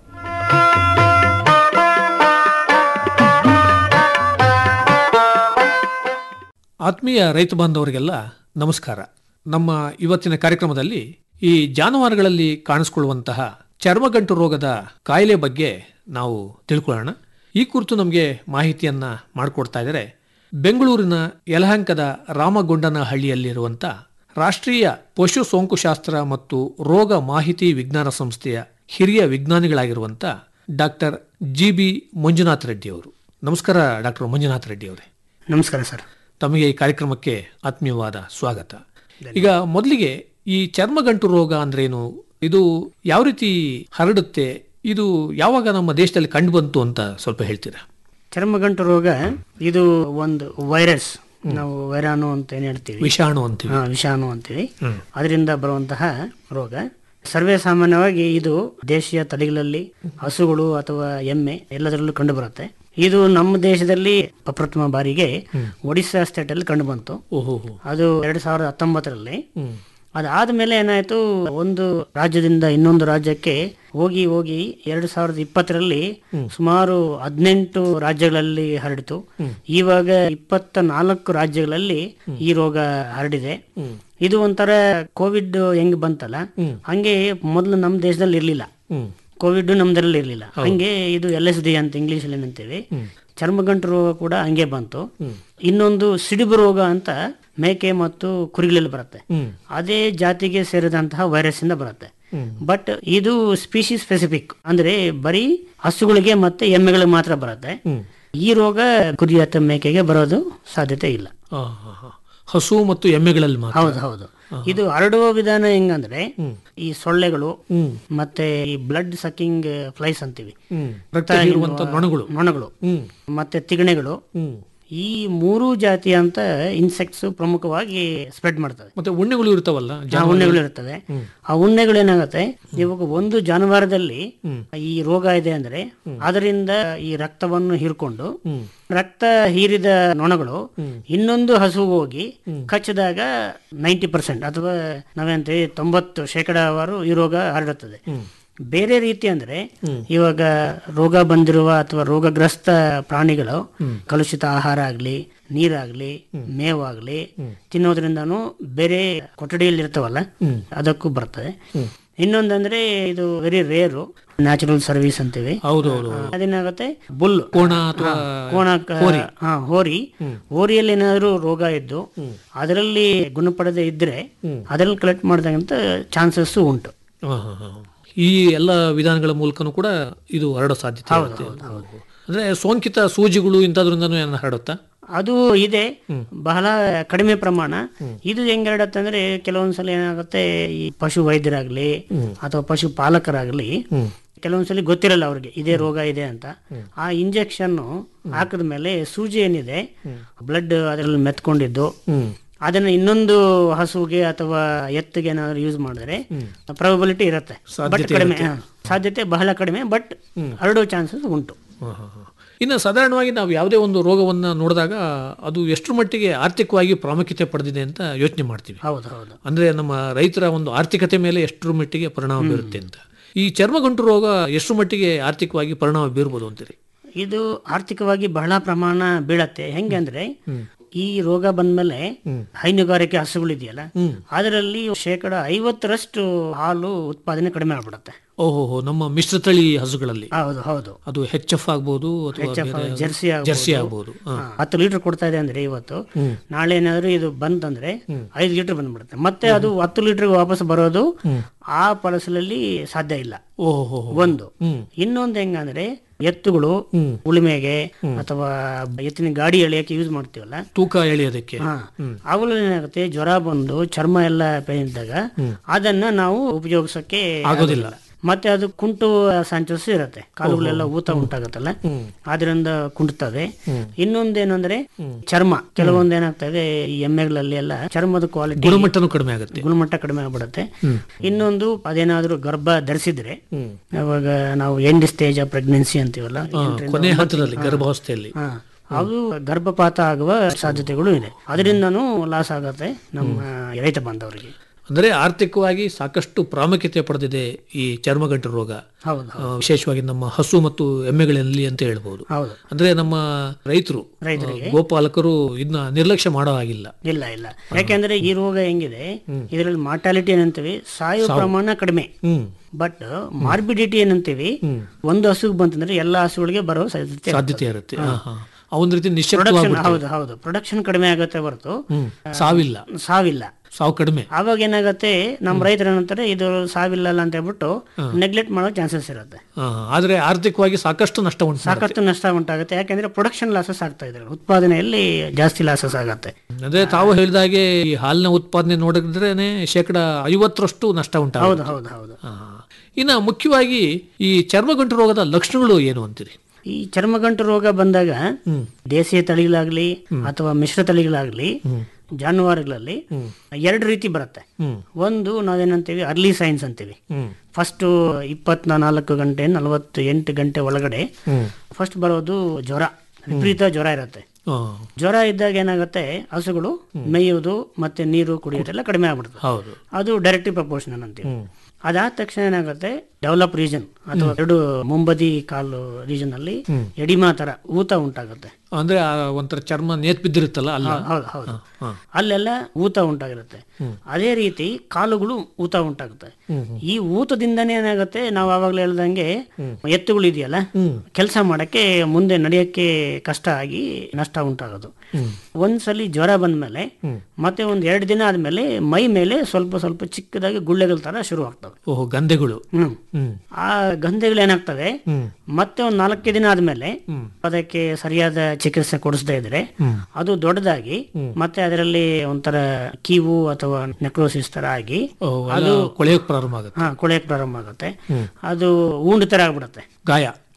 [SPEAKER 8] ಆತ್ಮೀಯ ರೈತ ಬಾಂಧವರಿಗೆಲ್ಲ ನಮಸ್ಕಾರ ನಮ್ಮ ಇವತ್ತಿನ ಕಾರ್ಯಕ್ರಮದಲ್ಲಿ ಈ ಜಾನುವಾರುಗಳಲ್ಲಿ ಕಾಣಿಸಿಕೊಳ್ಳುವಂತಹ ಚರ್ಮಗಂಟು ರೋಗದ ಕಾಯಿಲೆ ಬಗ್ಗೆ ನಾವು ತಿಳ್ಕೊಳ್ಳೋಣ ಈ ಕುರಿತು ನಮಗೆ ಮಾಹಿತಿಯನ್ನ ಮಾಡಿಕೊಡ್ತಾ ಇದ್ದಾರೆ ಬೆಂಗಳೂರಿನ ಯಲಹಂಕದ ರಾಮಗೊಂಡನಹಳ್ಳಿಯಲ್ಲಿರುವಂಥ ರಾಷ್ಟ್ರೀಯ ಪಶು ಸೋಂಕುಶಾಸ್ತ್ರ ಮತ್ತು ರೋಗ ಮಾಹಿತಿ ವಿಜ್ಞಾನ ಸಂಸ್ಥೆಯ ಹಿರಿಯ ವಿಜ್ಞಾನಿಗಳಾಗಿರುವಂಥ doctor G B Manjunath Reddy ಅವರು ನಮಸ್ಕಾರ ಡಾಕ್ಟರ್ ಮಂಜುನಾಥ್ ರೆಡ್ಡಿ ಅವರೇ
[SPEAKER 9] ನಮಸ್ಕಾರ ಸರ್
[SPEAKER 8] ತಮಗೆ ಈ ಕಾರ್ಯಕ್ರಮಕ್ಕೆ ಆತ್ಮೀಯವಾದ ಸ್ವಾಗತ ಈಗ ಮೊದಲಿಗೆ ಈ ಚರ್ಮಗಂಟು ರೋಗ ಅಂದ್ರೇನು ಇದು ಯಾವ ರೀತಿ ಹರಡುತ್ತೆ ಇದು ಯಾವಾಗ ನಮ್ಮ ದೇಶದಲ್ಲಿ ಕಂಡು ಬಂತು ಅಂತ ಸ್ವಲ್ಪ ಹೇಳ್ತೀರಾ
[SPEAKER 9] ಚರ್ಮಗಂಟು ರೋಗ ಇದು ಒಂದು ವೈರಸ್ ನಾವು ವೈರಾಣು ಅಂತ ಏನ್ ಹೇಳ್ತೀವಿ
[SPEAKER 8] ವಿಷಾಣು ಅಂತೀವಿ
[SPEAKER 9] ಹಾ, ವಿಷಾಣು ಅಂತೀವಿ ಅದರಿಂದ ಬರುವಂತಹ ರೋಗ ಸರ್ವೇ ಸಾಮಾನ್ಯವಾಗಿ ಇದು ದೇಶೀಯ ತಳಿಗಳಲ್ಲಿ ಹಸುಗಳು ಅಥವಾ ಎಮ್ಮೆ ಎಲ್ಲದರಲ್ಲೂ ಕಂಡು ಬರುತ್ತೆ ಇದು ನಮ್ಮ ದೇಶದಲ್ಲಿ ಪ್ರಪ್ರಥಮ ಬಾರಿಗೆ ಒಡಿಶಾ ಸ್ಟೇಟ್ ಅಲ್ಲಿ ಕಂಡು ಬಂತು
[SPEAKER 8] ಓಹೋ
[SPEAKER 9] ಅದು ಎರಡ್ ಸಾವಿರದ ಹತ್ತೊಂಬತ್ತರಲ್ಲಿ ಅದಾದ್ಮೇಲೆ ಏನಾಯ್ತು ಒಂದು ರಾಜ್ಯದಿಂದ ಇನ್ನೊಂದು ರಾಜ್ಯಕ್ಕೆ ಹೋಗಿ ಹೋಗಿ ಎರಡ್ ಸಾವಿರದ ಇಪ್ಪತ್ತರಲ್ಲಿ ಸುಮಾರು ಹದಿನೆಂಟು ರಾಜ್ಯಗಳಲ್ಲಿ ಹರಡಿತು ಇವಾಗ ಇಪ್ಪತ್ತ ನಾಲ್ಕು ರಾಜ್ಯಗಳಲ್ಲಿ ಈ ರೋಗ ಹರಡಿದೆ ಇದು ಒಂಥರ ಕೋವಿಡ್ ಹೆಂಗ್ ಬಂತಲ್ಲ ಹಂಗೆ ಮೊದಲು ನಮ್ಮ ದೇಶದಲ್ಲಿ ಇರ್ಲಿಲ್ಲ ಕೋವಿಡ್ ನಮ್ದ್ರಲ್ಲಿ ಇರ್ಲಿಲ್ಲ ಹಂಗೆ ಇದು ಎಲ್ ಎಸ್ ಡಿ ಅಂತ ಇಂಗ್ಲಿಷ್ ಅಲ್ಲಿ ಏನಂತೀವಿ ಚರ್ಮಗಂಟು ರೋಗ ಕೂಡ ಹಂಗೆ ಬಂತು ಇನ್ನೊಂದು ಸಿಡಿಬು ರೋಗ ಅಂತ ಮೇಕೆ ಮತ್ತು ಕುರಿಗಳಲ್ಲಿ ಬರುತ್ತೆ ಅದೇ ಜಾತಿಗೆ ಸೇರಿದಂತಹ ವೈರಸ್ ಇಂದ ಬರುತ್ತೆ ಬಟ್ ಇದು ಸ್ಪೀಶಿ ಸ್ಪೆಸಿಫಿಕ್ ಅಂದ್ರೆ ಬರೀ ಹಸುಗಳಿಗೆ ಮತ್ತೆ ಎಮ್ಮೆಗಳಿಗೆ ಮಾತ್ರ ಬರುತ್ತೆ ಈ ರೋಗ ಕುರಿ ಅಥವಾ ಮೇಕೆಗೆ ಬರೋದು ಸಾಧ್ಯತೆ ಇಲ್ಲ
[SPEAKER 8] ಆ, ಹಾ, ಹಾ. ಹಸು ಮತ್ತು ಎಮ್ಮೆಗಳಲ್ಲಿ ಮಾತ್ರ
[SPEAKER 9] ಹೌದು ಹೌದು ಇದು ಹರಡುವ ವಿಧಾನ ಹೆಂಗಂದ್ರೆ ಈ ಸೊಳ್ಳೆಗಳು ಮತ್ತೆ ಈ ಬ್ಲಡ್ ಸಕ್ಕಿಂಗ್ ಫ್ಲೈಸ್ ಅಂತೀವಿ
[SPEAKER 8] ಹ್ಮ್. ರಕ್ತ ಹೀರುವಂತ ನೊಣಗಳು
[SPEAKER 9] ನೊಣಗಳು ಮತ್ತೆ ತಿಗಣೆಗಳು ಈ ಮೂರು ಜಾತಿ ಅಂತ ಇನ್ಸೆಕ್ಟ್ಸ್ ಪ್ರಮುಖವಾಗಿ ಸ್ಪ್ರೆಡ್ ಮಾಡ್ತವೆ
[SPEAKER 8] ಮತ್ತೆ ಉಣ್ಣೆಗಳು ಇರ್ತಾವಲ್ಲ
[SPEAKER 9] ಆ ಉಣ್ಣೆಗಳು ಇರ್ತವೆ ಆ ಉಣ್ಣೆಗಳು ಏನಾಗುತ್ತೆ ಇವಾಗ ಒಂದು ಜಾನುವಾರದಲ್ಲಿ ಈ ರೋಗ ಇದೆ ಅಂದ್ರೆ ಅದರಿಂದ ಈ ರಕ್ತವನ್ನು ಹೀರ್ಕೊಂಡು ರಕ್ತ ಹೀರಿದ ನೊಣಗಳು ಇನ್ನೊಂದು ಹಸು ಹೋಗಿ ಕಚ್ಚಿದಾಗ ನೈಂಟಿ ಪರ್ಸೆಂಟ್ ಅಥವಾ ನಾವೇಂತೀವಿ ತೊಂಬತ್ತು ಶೇಕಡಾವಾರು ಈ ರೋಗ ಹರಡುತ್ತದೆ ಬೇರೆ ರೀತಿ ಅಂದ್ರೆ ಇವಾಗ ರೋಗ ಬಂದಿರುವ ಅಥವಾ ರೋಗಗ್ರಸ್ತ ಪ್ರಾಣಿಗಳು ಕಲುಷಿತ ಆಹಾರ ಆಗ್ಲಿ ನೀರಾಗ್ಲಿ ಮೇವಾಗ್ಲಿ ತಿನ್ನೋದ್ರಿಂದನೂ ಬೇರೆ ಕೊಠಡಿಯಲ್ಲಿ ಇರ್ತಾವಲ್ಲ ಅದಕ್ಕೂ ಬರ್ತದೆ ಇನ್ನೊಂದಂದ್ರೆ ಇದು ವೆರಿ ರೇರು ನ್ಯಾಚುರಲ್ ಸರ್ವಿಸ್ ಅಂತೀವಿ
[SPEAKER 8] ಹೌದು ಹೌದು
[SPEAKER 9] ಅದೇನಾಗುತ್ತೆ ಬುಲ್
[SPEAKER 8] ಕೋಣ ಅಥವಾ
[SPEAKER 9] ಕೋಣ ಕ- ಹಾ, ಹೋರಿ ಹೋರಿಯಲ್ಲಿ ಏನಾದ್ರು ರೋಗ ಇದ್ದು ಅದರಲ್ಲಿ ಗುಣಪಡದೆ ಇದ್ರೆ ಅದರಲ್ಲಿ ಕಲೆಕ್ಟ್ ಮಾಡಿದಂತ ಚಾನ್ಸಸ್ ಉಂಟು
[SPEAKER 8] ಹಾ, ಹಾ, ಹಾ. ಈ ಎಲ್ಲ ವಿಧಾನಗಳ ಮೂಲಕನೂ ಕೂಡ ಇದು ಹರಡೋ ಸಾಧ್ಯತೆ ಇರುತ್ತೆ. ಅಂದ್ರೆ ಸೋಂಕಿತ ಸೂಜಿಗಳು ಇಂಥದ್ರಿಂದನೂ ಏನಾದ್ರು ಹರಡುತ್ತಾ
[SPEAKER 9] ಅದು ಇದೆ ಬಹಳ ಕಡಿಮೆ ಪ್ರಮಾಣ ಇದು ಹೆಂಗ್ ಹರಡತ್ತೆ ಅಂದ್ರೆ ಕೆಲವೊಂದ್ಸಲ ಏನಾಗುತ್ತೆ ಈ ಪಶು ವೈದ್ಯರಾಗ್ಲಿ ಅಥವಾ ಪಶು ಪಾಲಕರಾಗ್ಲಿ ಕೆಲವೊಂದ್ಸಲಿ ಗೊತ್ತಿರಲ್ಲ ಅವ್ರಿಗೆ ಇದೇ ರೋಗ ಇದೆ ಅಂತ ಆ ಇಂಜೆಕ್ಷನ್ ಹಾಕಿದ ಮೇಲೆ ಸೂಜಿ ಏನಿದೆ ಬ್ಲಡ್ ಅದರಲ್ಲಿ ಮೆತ್ಕೊಂಡಿದ್ದು ಅದನ್ನ ಇನ್ನೊಂದು ಹಸುಗೆ ಅಥವಾ ಎತ್ತಿಗೆ ಏನಾದ್ರು ಯೂಸ್ ಮಾಡಿದ್ರೆ ಪ್ರಾಬಬಿಲಿಟಿ ಇರುತ್ತೆ ಬಟ್ ಕಡಿಮೆ ಹಾ. ಸಾಧ್ಯತೆ ಬಹಳ ಕಡಿಮೆ ಬಟ್ ಹರಡೋ ಚಾನ್ಸಸ್ ಉಂಟು
[SPEAKER 8] ಹಾ, ಹಾ, ಹಾ. ಇನ್ನು ಸಾಧಾರಣವಾಗಿ ನಾವು ಯಾವುದೇ ಒಂದು ರೋಗವನ್ನ ನೋಡಿದಾಗ ಅದು ಎಷ್ಟರ ಮಟ್ಟಿಗೆ ಆರ್ಥಿಕವಾಗಿ ಪ್ರಾಮುಖ್ಯತೆ ಪಡೆದಿದೆ ಅಂತ ಯೋಚನೆ ಮಾಡ್ತೀವಿ
[SPEAKER 9] ಹೌದು ಹೌದು
[SPEAKER 8] ಅಂದ್ರೆ ನಮ್ಮ ರೈತರ ಒಂದು ಆರ್ಥಿಕತೆ ಮೇಲೆ ಎಷ್ಟರ ಮಟ್ಟಿಗೆ ಪರಿಣಾಮ ಬೀರುತ್ತೆ ಅಂತ ಈ ಚರ್ಮಗಂಟು ರೋಗ ಎಷ್ಟರ ಮಟ್ಟಿಗೆ ಆರ್ಥಿಕವಾಗಿ ಪರಿಣಾಮ ಬೀರ್ಬೋದು ಅಂತೀರಿ
[SPEAKER 9] ಇದು ಆರ್ಥಿಕವಾಗಿ ಬಹಳ ಪ್ರಮಾಣ ಬೀಳತ್ತೆ ಹೆಂಗೆ ಅಂದ್ರೆ ಈ ರೋಗ ಬಂದ್ಮೇಲೆ ಹೈನುಗಾರಿಕೆ ಹಸುಗಳಿದೆಯಲ್ಲ ಅದರಲ್ಲಿ ಶೇಕಡ ಐವತ್ತರಷ್ಟು ಹಾಲು ಉತ್ಪಾದನೆ ಕಡಿಮೆ ಆಗ್ಬಿಡುತ್ತೆ
[SPEAKER 8] ಓಹೋ ನಮ್ಮ ಮಿಶ್ರತಳಿ ಹಸುಗಳಲ್ಲಿ
[SPEAKER 9] ಹೌದು ಹೌದು
[SPEAKER 8] ಅದು ಹೆಚ್ ಎಫ್ ಆಗ್ಬೋದು ಅಥವಾ
[SPEAKER 9] HF,
[SPEAKER 8] ಬೇರೆ
[SPEAKER 9] ಜರ್ಸಿ ಆಗ್ಬೋದು.
[SPEAKER 8] ಜರ್ಸಿ ಆಗ್ಬೋದು ಹಾ.
[SPEAKER 9] ಹಾ, ಹತ್ತು ಲೀಟರ್ ಕೊಡ್ತಾ ಇದೆ ಅಂದ್ರೆ ಇವತ್ತು ನಾಳೆ ಏನಾದ್ರು ಇದು ಬಂತಂದ್ರೆ ಐದು ಲೀಟರ್ ಬಂದ್ಬಿಡುತ್ತೆ ಮತ್ತೆ ಅದು ಹತ್ತು ಲೀಟರ್ ವಾಪಸ್ ಬರೋದು ಆ ಫಲಸಲಲ್ಲಿ ಸಾಧ್ಯ ಇಲ್ಲ
[SPEAKER 8] ಓಹೋ
[SPEAKER 9] ಒಂದು ಇನ್ನೊಂದು ಹೆಂಗಂದ್ರೆ ಎತ್ತುಗಳು ಉಳುಮೆಗೆ ಅಥವಾ ಎತ್ತಿನ ಗಾಡಿ ಎಳೆಯಕ್ಕೆ ಯೂಸ್ ಮಾಡ್ತೀವಲ್ಲ
[SPEAKER 8] ತೂಕ ಎಳೆಯೋದಕ್ಕೆ
[SPEAKER 9] ಹಾ ಅವುಗಳಲ್ಲಿ ಏನಾಗುತ್ತೆ ಜ್ವರ ಬಂದು ಚರ್ಮ ಎಲ್ಲ ಪೇನ್ ಇದ್ದಾಗ ಅದನ್ನ ನಾವು ಉಪಯೋಗಿಸಕ್ಕೆ ಆಗೋದಿಲ್ಲ ಮತ್ತೆ ಅದು ಕುಂಟು ಸಾಂಚಸ್ ಇರುತ್ತೆ ಕಾಲುಗಳೆಲ್ಲ ಊತ ಉಂಟಾಗುತ್ತಲ್ಲ ಅದರಿಂದ ಕುಂಟುತ್ತವೆ ಇನ್ನೊಂದೇನು ಅಂದ್ರೆ ಚರ್ಮ ಕೆಲವೊಂದು ಏನಾಗ್ತದೆ ಈ ಎಮ್ಮೆಗಳಲ್ಲಿ ಎಲ್ಲ ಚರ್ಮದ ಕ್ವಾಲಿಟಿ
[SPEAKER 8] ಗುಣಮಟ್ಟನೂ ಕಡಿಮೆ ಆಗುತ್ತೆ
[SPEAKER 9] ಗುಣಮಟ್ಟ ಕಡಿಮೆ ಆಗ್ಬಿಡುತ್ತೆ ಇನ್ನೊಂದು ಅದೇನಾದ್ರೂ ಗರ್ಭ ಧರಿಸಿದ್ರೆ ಅವಾಗ ನಾವು ಎಂಡ್ ಸ್ಟೇಜ್ ಆಫ್ ಪ್ರೆಗ್ನೆನ್ಸಿ ಅಂತೀವಲ್ಲ ಎಂಟರಿಂದ
[SPEAKER 8] ಕೊನೆ
[SPEAKER 9] ಒಂಬತ್ತು
[SPEAKER 8] ಹಂತದಲ್ಲಿ
[SPEAKER 9] ಹಾ.
[SPEAKER 8] ಗರ್ಭಾವಸ್ಥೆಯಲ್ಲಿ
[SPEAKER 9] ಹಾ. ಅದು ಗರ್ಭಪಾತ ಆಗುವ ಸಾಧ್ಯತೆಗಳು ಇದೆ ಅದರಿಂದನೂ ಲಾಸ್ ಆಗತ್ತೆ ನಮ್ಮ ರೈತ ಬಾಂಧವರಿಗೆ
[SPEAKER 8] ಅಂದ್ರೆ ಆರ್ಥಿಕವಾಗಿ ಸಾಕಷ್ಟು ಪ್ರಾಮುಖ್ಯತೆ ಪಡೆದಿದೆ ಈ ಚರ್ಮಗಂಟು ರೋಗ
[SPEAKER 9] ಹೌದು
[SPEAKER 8] ಆ, ವಿಶೇಷವಾಗಿ ನಮ್ಮ ಹಸು ಮತ್ತು ಎಮ್ಮೆಗಳಲ್ಲಿ ಅಂತ ಹೇಳ್ಬೋದು
[SPEAKER 9] ಹೌದು
[SPEAKER 8] ಅಂದ್ರೆ ನಮ್ಮ ರೈತರು
[SPEAKER 9] ರೈತರಿಗೆ
[SPEAKER 8] ಆ, ಗೋಪಾಲಕರು ಇದನ್ನ ನಿರ್ಲಕ್ಷ್ಯ ಮಾಡೋ ಹಾಗಿಲ್ಲ
[SPEAKER 9] ಇಲ್ಲ ಇಲ್ಲ ಯಾಕೆಂದ್ರೆ ಈ ರೋಗ ಹೆಂಗಿದೆ ಇದರಲ್ಲಿ ಮಾರ್ಟಾಲಿಟಿ ಏನಂತೀವಿ ಸಾಯುವ ಪ್ರಮಾಣ ಕಡಿಮೆ
[SPEAKER 8] ಹ್ಮ್
[SPEAKER 9] ಬಟ್ ಮಾರ್ಬಿಡಿಟಿ ಏನಂತೀವಿ ಒಂದು ಹಸುಗೆ ಬಂತಂದ್ರೆ ಎಲ್ಲಾ ಹಸುಗಳಿಗೆ ಬರೋ ಸಾಧ್ಯತೆ
[SPEAKER 8] ಸಾಧ್ಯತೆ ಇರುತ್ತೆ ಹಾ, ಹಾ. ಆ ಒಂದು ರೀತಿ
[SPEAKER 9] ಪ್ರೊಡಕ್ಷನ್
[SPEAKER 8] ನಿಶ್ಚಕ್ತವಾಗ್ಬಿಡ್ತವೆ.
[SPEAKER 9] ಹೌದು ಹೌದು ಪ್ರೊಡಕ್ಷನ್ ಕಡಿಮೆ ಆಗುತ್ತೆ ಹೊರತು
[SPEAKER 8] ಹ್ಮ್ ಸಾವಿಲ್ಲ
[SPEAKER 9] ಸಾವಿಲ್ಲ
[SPEAKER 8] ಸಾವು ಕಡಿಮೆ
[SPEAKER 9] ಆವಾಗ ಏನಾಗುತ್ತೆ ನಮ್ಮ ರೈತರು ಏನಂತಾರೆ ಇದು ಸಾವಿಲ್ಲ ಅಲ್ಲ ಅಂತ ಹೇಳ್ಬಿಟ್ಟು ನೆಗ್ಲೆಕ್ಟ್ ಮಾಡೋ ಚಾನ್ಸಸ್ ಇರುತ್ತೆ
[SPEAKER 8] ಆ, ಆದ್ರೆ ಆರ್ಥಿಕವಾಗಿ ಸಾಕಷ್ಟು ನಷ್ಟ ಉಂಟು ಮಾಡುತ್ತೆ.
[SPEAKER 9] ಸಾಕಷ್ಟು ನಷ್ಟ ಉಂಟಾಗುತ್ತೆ ಯಾಕೆಂದ್ರೆ ಪ್ರೊಡಕ್ಷನ್ ಲಾಸಸ್ ಆಗ್ತಾ ಇದ್ದಾರೆ ಉತ್ಪಾದನೆಯಲ್ಲಿ ಜಾಸ್ತಿ ಲಾಸಸ್ ಆಗುತ್ತೆ
[SPEAKER 8] ಅಂದ್ರೆ ತಾವು ಹೇಳಿದಾಗೆ ಈ ಹಾಲಿನ ಉತ್ಪಾದನೆ ನೋಡಿದ್ರೇನೆ ಶೇಕಡ ಐವತ್ತರಷ್ಟು ನಷ್ಟ
[SPEAKER 9] ಹೌದು
[SPEAKER 8] ಉಂಟಾಗುತ್ತೆ
[SPEAKER 9] ಹೌದು ಹೌದು
[SPEAKER 8] ಆ, ಇನ್ನ ಮುಖ್ಯವಾಗಿ ಈ ಚರ್ಮಗಂಟು ರೋಗದ ಲಕ್ಷಣಗಳು ಏನು ಅಂತೀರಿ
[SPEAKER 9] ಈ ಚರ್ಮಗಂಟು ರೋಗ ಬಂದಾಗ ದೇಶೀಯ ತಳಿಗಳಾಗ್ಲಿ ಅಥವಾ ಮಿಶ್ರ ತಳಿಗಳಾಗ್ಲಿ ಜಾನುವಾರುಗಳಲ್ಲಿ ಎರಡು ರೀತಿ ಬರುತ್ತೆ ಒಂದು ನಾವೇನಂತೀವಿ ಅರ್ಲಿ ಸೈನ್ಸ್ ಅಂತೀವಿ ಫಸ್ಟ್ ಇಪ್ಪತ್ನ ನಾಲ್ಕು ಗಂಟೆ ನಲವತ್ತು ಎಂಟು ಗಂಟೆ ಒಳಗಡೆ ಫಸ್ಟ್ ಬರೋದು ಜ್ವರ ವಿಪರೀತ ಜ್ವರ ಇರುತ್ತೆ
[SPEAKER 8] ಆ,
[SPEAKER 9] ಜ್ವರ ಇದ್ದಾಗ ಏನಾಗುತ್ತೆ ಹಸುಗಳು ಮೇಯುವುದು ಮತ್ತೆ ನೀರು ಕುಡಿಯೋದೆಲ್ಲ ಕಡಿಮೆ ಆಗ್ಬಿಡುತ್ತೆ
[SPEAKER 8] ಹೌದು
[SPEAKER 9] ಅದು ಡೈರೆಕ್ಟ್ಲಿ ಪ್ರಪೋರ್ಷನಲ್ ಅಂತೀವಿ ಅದಾದ ತಕ್ಷಣ ಏನಾಗುತ್ತೆ ಡೆವಲಪ್ ರೀಜನ್ ಅಥವಾ ಎರಡು ಮುಂಬದಿ ಕಾಲು ರೀಜನ್ ಅಲ್ಲಿ ಎಡಿಮಾ ತರ ಊತ ಉಂಟಾಗುತ್ತೆ
[SPEAKER 8] ಅಂದ್ರೆ ಆ ಒಂಥರ ಚರ್ಮ ನೇತ್ ಬಿದ್ದಿರುತ್ತಲ್ಲ ಅಲ್ಲ
[SPEAKER 9] ಹೌದು ಹೌದು ಅಲ್ಲೆಲ್ಲ ಊತ ಉಂಟಾಗಿರುತ್ತೆ ಅದೇ ರೀತಿ ಕಾಲುಗಳು ಊತ ಉಂಟಾಗುತ್ತೆ ಈ ಊತದಿಂದನೇ ಏನಾಗುತ್ತೆ ನಾವು ಆವಾಗಲೇ ಹೇಳ್ದಂಗೆ ಎತ್ತುಗಳು ಇದೆಯಲ್ಲ ಕೆಲಸ ಮಾಡಕ್ಕೆ ಮುಂದೆ ನಡೆಯಕ್ಕೆ ಕಷ್ಟ ಆಗಿ ನಷ್ಟ ಉಂಟಾಗೋದು ಒಂದ್ಸಲಿ ಜ್ವರ ಬಂದ್ಮೇಲೆ ಮತ್ತೆ ಒಂದ್ ಎರಡು ದಿನ ಆದ್ಮೇಲೆ ಮೈ ಮೇಲೆ ಸ್ವಲ್ಪ ಸ್ವಲ್ಪ ಚಿಕ್ಕದಾಗಿ ಗುಳ್ಳೆಗಳ ತರ ಶುರು ಆಗ್ತವೆ
[SPEAKER 8] ಓಹೋ ಗಂಧೆಗಳು
[SPEAKER 9] ಹ್ಮ್
[SPEAKER 8] ಹ್ಮ್
[SPEAKER 9] ಆ ಗಂಧೆಗಳು ಏನಾಗ್ತವೆ ಮತ್ತೆ ಒಂದ್ ನಾಲ್ಕೇ ದಿನ ಆದ್ಮೇಲೆ ಅದಕ್ಕೆ ಸರಿಯಾದ ಚಿಕಿತ್ಸೆ ಕೊಡಿಸದೇ ಇದ್ರೆ ಅದು ದೊಡ್ಡದಾಗಿ ಮತ್ತೆ ಅದರಲ್ಲಿ ಒಂಥರ ಕೀವು ಅಥವಾ ನೆಕ್ರೋಸಿಸ್ ತರ ಆಗಿ
[SPEAKER 8] ಓ, ಎಲ್ಲ ಕೊಳೆಯೋಕ್ ಪ್ರಾರಂಭ ಆಗುತ್ತೆ
[SPEAKER 9] ಹಾ ಕೊಳೆಯಕ್ ಪ್ರಾರಂಭ ಆಗುತ್ತೆ ಅದು ಉಂಡು ತರ ಆಗ್ಬಿಡುತ್ತೆ
[SPEAKER 8] ಗಾಯ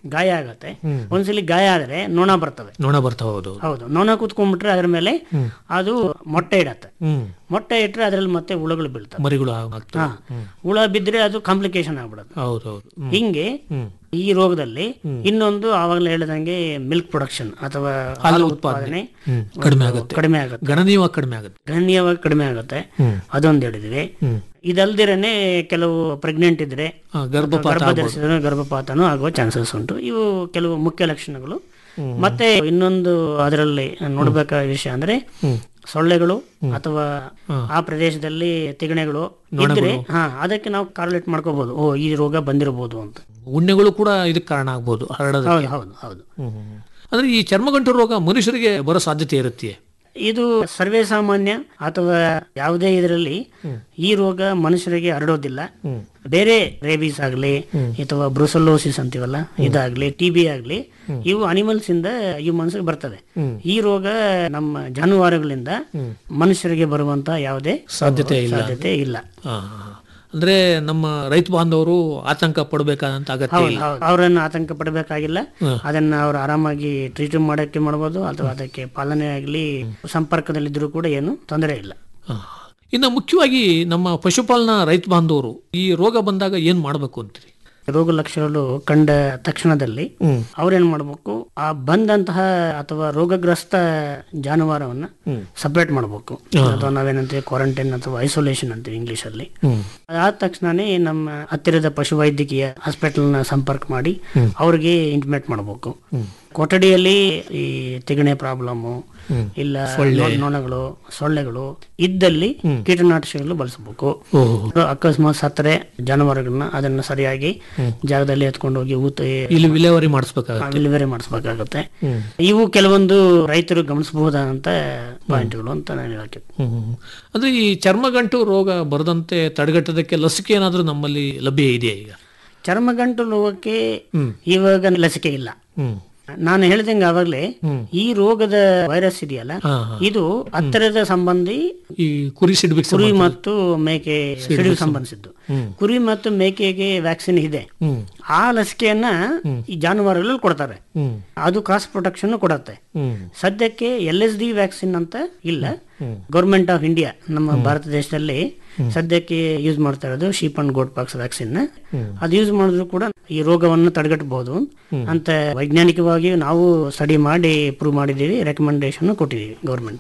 [SPEAKER 9] ಗಾಯ ಆಗತ್ತೆ ಒಂದ್ಸಲಿ ಗಾಯ ಆದ್ರೆ ನೊಣ ಬರ್ತವೆ
[SPEAKER 8] ನೊಣ ಬರ್ತಾ ಹೌದು
[SPEAKER 9] ಹೌದು ನೊಣ ಕೂತ್ಕೊಂಡ್ಬಿಟ್ರೆ ಅದ್ರ ಮೇಲೆ ಅದು ಮೊಟ್ಟೆ ಇಡತ್ತೆ
[SPEAKER 8] ಹ್ಮ್
[SPEAKER 9] ಮೊಟ್ಟೆ ಇಟ್ರೆ ಅದ್ರಲ್ಲಿ ಮತ್ತೆ ಹುಳುಗಳು ಬೀಳ್ತವೆ
[SPEAKER 8] ಮರಿಗಳು ಆಗ್ತವೆ
[SPEAKER 9] ಹಾ ಹುಳ ಬಿದ್ರೆ ಅದು ಕಾಂಪ್ಲಿಕೇಶನ್ ಆಗ್ಬಿಡುತ್ತೆ
[SPEAKER 8] ಹೌದು ಹೌದು ಹ್ಮ್.
[SPEAKER 9] ಹಿಂಗೆ ಈ ರೋಗದಲ್ಲಿ ಇನ್ನೊಂದು ಆವಾಗಲೇ ಹೇಳಿದಂಗೆ ಮಿಲ್ಕ್ ಪ್ರೊಡಕ್ಷನ್ ಅಥವಾ ಹಾಲು ಉತ್ಪಾದನೆ
[SPEAKER 8] ಹ್ಮ್. ಕಡಿಮೆ ಆಗುತ್ತೆ
[SPEAKER 9] ಕಡಿಮೆ ಆಗುತ್ತೆ
[SPEAKER 8] ಗಣನೀಯವಾಗಿ ಕಡಿಮೆ ಆಗುತ್ತೆ
[SPEAKER 9] ಗಣನೀಯವಾಗಿ ಕಡಿಮೆ ಆಗುತ್ತೆ ಅದೊಂದು ಹೇಳಿದ್ವಿ ಇದಲ್ದಿರನೆ ಕೆಲವು ಪ್ರೆಗ್ನೆಂಟ್ ಇದ್ರೆ
[SPEAKER 8] ಆ, ಗರ್ಭಪಾತ
[SPEAKER 9] ಗರ್ಭ ಧರಿಸಿದ್ರೆ ಗರ್ಭಪಾತನೂ ಆಗುವ ಚಾನ್ಸಸ್ ಉಂಟು ಇವು ಕೆಲವು ಮುಖ್ಯ ಲಕ್ಷಣಗಳು ಮತ್ತೆ ಇನ್ನೊಂದು ಅದರಲ್ಲಿ ನೋಡ್ಬೇಕಾದ ವಿಷಯ ಅಂದ್ರೆ ಸೊಳ್ಳೆಗಳು ಅಥವಾ ಆ ಪ್ರದೇಶದಲ್ಲಿ ತಿಗಣೆಗಳು ಇದ್ರೆ ಹಾ ಅದಕ್ಕೆ ನಾವು ಕಾರ್ಲೇಟ್ ಮಾಡ್ಕೋಬಹುದು ಓ ಈ ರೋಗ ಬಂದಿರಬಹುದು ಅಂತ
[SPEAKER 8] ಉಣ್ಣೆಗಳು ಕೂಡ ಇದಕ್ಕೆ ಕಾರಣ ಆಗ್ಬೋದು ಹರಡೋದಕ್ಕೆ
[SPEAKER 9] ಹೌದು ಹೌದು ಹೌದು
[SPEAKER 8] ಹ್ಮ್, ಹ್ಮ್, ಹ್ಮ್. ಅಂದ್ರೆ ಈ ಚರ್ಮಗಂಟು ರೋಗ ಮನುಷ್ಯರಿಗೆ ಬರೋ ಸಾಧ್ಯತೆ ಇರುತ್ತೆ
[SPEAKER 9] ಇದು ಸರ್ವೇ ಸಾಮಾನ್ಯ ಅಥವಾ ಯಾವುದೇ ಇದರಲ್ಲಿ ಈ ರೋಗ ಮನುಷ್ಯರಿಗೆ ಹರಡೋದಿಲ್ಲ ಬೇರೆ ರೇಬೀಸ್ ಆಗ್ಲಿ ಅಥವಾ ಬ್ರುಸಲ್ಲೋಸಿಸ್ ಅಂತೀವಲ್ಲ ಇದಾಗ್ಲಿ ಟಿ ಬಿ ಆಗ್ಲಿ ಇವು ಅನಿಮಲ್ಸ್ ಇಂದ ಹ್ಯೂಮನ್ಸ್ ಬರ್ತದೆ ಈ ರೋಗ ನಮ್ಮ ಜಾನುವಾರುಗಳಿಂದ ಮನುಷ್ಯರಿಗೆ ಬರುವಂತ ಯಾವುದೇ
[SPEAKER 8] ಸಾಧ್ಯತೆ ಇಲ್ಲ
[SPEAKER 9] ಸಾಧ್ಯತೆ ಇಲ್ಲ
[SPEAKER 8] ಆ, ಅಂದ್ರೆ ನಮ್ಮ ರೈತ ಬಾಂಧವರು ಆತಂಕ ಪಡಬೇಕಾದಂತ ಅಗತ್ಯ
[SPEAKER 9] ಹೌದು
[SPEAKER 8] ಇಲ್ಲ
[SPEAKER 9] ಹೌದು ಅವರನ್ನು ಆತಂಕ ಪಡಬೇಕಾಗಿಲ್ಲ ಅದನ್ನ ಅವರು ಆರಾಮಾಗಿ ಟ್ರೀಟ್ ಮಾಡಕ್ಕೆ ಮಾಡಬಹುದು ಅಥವಾ ಅದಕ್ಕೆ ಪಾಲನೆ ಆಗಲಿ ಸಂಪರ್ಕದಲ್ಲಿದ್ದರೂ ಕೂಡ ಏನು ತೊಂದರೆ ಇಲ್ಲ
[SPEAKER 8] ಆ. ಇನ್ನು ಮುಖ್ಯವಾಗಿ ನಮ್ಮ ಪಶುಪಾಲನಾ ರೈತ ಬಾಂಧವರು ಈ ರೋಗ ಬಂದಾಗ ಏನ್ ಮಾಡ್ಬೇಕು ಅಂತೀರಿ
[SPEAKER 9] ರೋಗ ಲಕ್ಷಣಗಳು ಕಂಡ ತಕ್ಷಣದಲ್ಲಿ ಅವ್ರೇನ್ ಮಾಡ್ಬೇಕು ಆ ಬಂದಂತಹ ಅಥವಾ ರೋಗಗ್ರಸ್ತ ಜಾನುವಾರವನ್ನ ಸಪರೇಟ್ ಮಾಡ್ಬೇಕು ಅಥವಾ ನಾವೇನಂತೀವಿ ಕ್ವಾರಂಟೈನ್ ಅಥವಾ ಐಸೋಲೇಷನ್ ಅಂತೀವಿ ಇಂಗ್ಲಿಷ್ ಅಲ್ಲಿ ಅದಾದ ತಕ್ಷಣನೇ ನಮ್ಮ ಹತ್ತಿರದ ಪಶುವೈದ್ಯಕೀಯ ಹಾಸ್ಪಿಟಲ್ ನ ಸಂಪರ್ಕ ಮಾಡಿ ಅವ್ರಿಗೆ ಇಂಟಿಮೇಟ್ ಮಾಡ್ಬೇಕು ಕೊಠಡಿಯಲ್ಲಿ ಈ ತಿಗಣೆ ಪ್ರಾಬ್ಲಮ್ ಇಲ್ಲ ನೊ- ನೊಣಗಳು ಸೊಳ್ಳೆಗಳು ಇದ್ದಲ್ಲಿ ಕೀಟನಾಶಕಗಳು ಬಳಸಬೇಕು ಅಕಸ್ಮಾತ್ ಸತ್ತರೆ ಜಾನುವಾರುಗಳನ್ನ ಅದನ್ನ ಸರಿಯಾಗಿ ಜಾಗದಲ್ಲಿ ಎತ್ಕೊಂಡು ಹೋಗಿ ಊತ
[SPEAKER 8] ಇಲ್ಲಿ ವಿಲೇವಾರಿ ಮಾಡಿಸ್ಬೇಕಾಗುತ್ತೆ
[SPEAKER 9] ಡೆಲಿವರಿ ಮಾಡಿಸ್ಬೇಕಾಗುತ್ತೆ ಇವು ಕೆಲವೊಂದು ರೈತರು ಗಮನಿಸಬಹುದಾದಂತ ಪಾಯಿಂಟ್ಗಳು ಅಂತ ನಾನು ಹೇಳಕ್ಕೆ
[SPEAKER 8] ಹ್ಮ್, ಹ್ಮ್, ಹ್ಮ್. ಅಂದ್ರೆ ಈ ಚರ್ಮಗಂಟು ರೋಗ ಬರದಂತೆ ತಡೆಗಟ್ಟೋದಕ್ಕೆ ಲಸಿಕೆ ಏನಾದ್ರೂ ನಮ್ಮಲ್ಲಿ ಲಭ್ಯ ಇದೆಯಾ ಈಗ
[SPEAKER 9] ಚರ್ಮಗಂಟು ರೋಗಕ್ಕೆ ಇವಾಗ ಲಸಿಕೆ ಇಲ್ಲ
[SPEAKER 8] ಹ್ಮ್
[SPEAKER 9] ನಾನು ಹೇಳ್ದಂಗೆ ಆವಾಗಲೇ ಈ ರೋಗದ ವೈರಸ್ ಇದೆಯಲ್ಲ
[SPEAKER 8] ಹಾ,
[SPEAKER 9] ಇದು ಹತ್ತಿರದ ಸಂಬಂಧಿ
[SPEAKER 8] ಈ ಕುರಿ ಸಿಡ್ಬೇಕು
[SPEAKER 9] ಕುರಿ ಮತ್ತು ಮೇಕೆ ಸಿಡಿಗೆ ಸಂಬಂಧಿಸಿದ್ದು ಕುರಿ ಮತ್ತು ಮೇಕೆಗೆ ವ್ಯಾಕ್ಸಿನ್ ಇದೆ ಆ ಲಸಿಕೆಯನ್ನ ಈ ಜಾನುವಾರುಗಳಲ್ಲಿ ಕೊಡ್ತಾರೆ ಅದು ಕ್ರಾಸ್ ಪ್ರೊಟೆಕ್ಷನ್ ಕೊಡತ್ತೆ ಸದ್ಯಕ್ಕೆ ಎಲ್ ಎಸ್ ಡಿ ವ್ಯಾಕ್ಸಿನ್ ಅಂತ ಇಲ್ಲ ಗೌರ್ಮೆಂಟ್ ಆಫ್ ಇಂಡಿಯಾ ನಮ್ಮ ಭಾರತ ದೇಶದಲ್ಲಿ ಸದ್ಯಕ್ಕೆ ಯೂಸ್ ಮಾಡ್ತಾ ಇರೋದು sheep and goat pox vaccine ಅದು ಯೂಸ್ ಮಾಡಿದ್ರು ಕೂಡ ಈ ರೋಗವನ್ನು ತಡೆಗಟ್ಟಬಹುದು ಅಂತ ವೈಜ್ಞಾನಿಕವಾಗಿ ನಾವು ಸ್ಟಡಿ ಮಾಡಿ ಪ್ರೂವ್ ಮಾಡಿದ್ದೀವಿ ರೆಕಮೆಂಡೇಶನ್ ಕೊಟ್ಟಿದ್ದೀವಿ ಗೌರ್ಮೆಂಟ್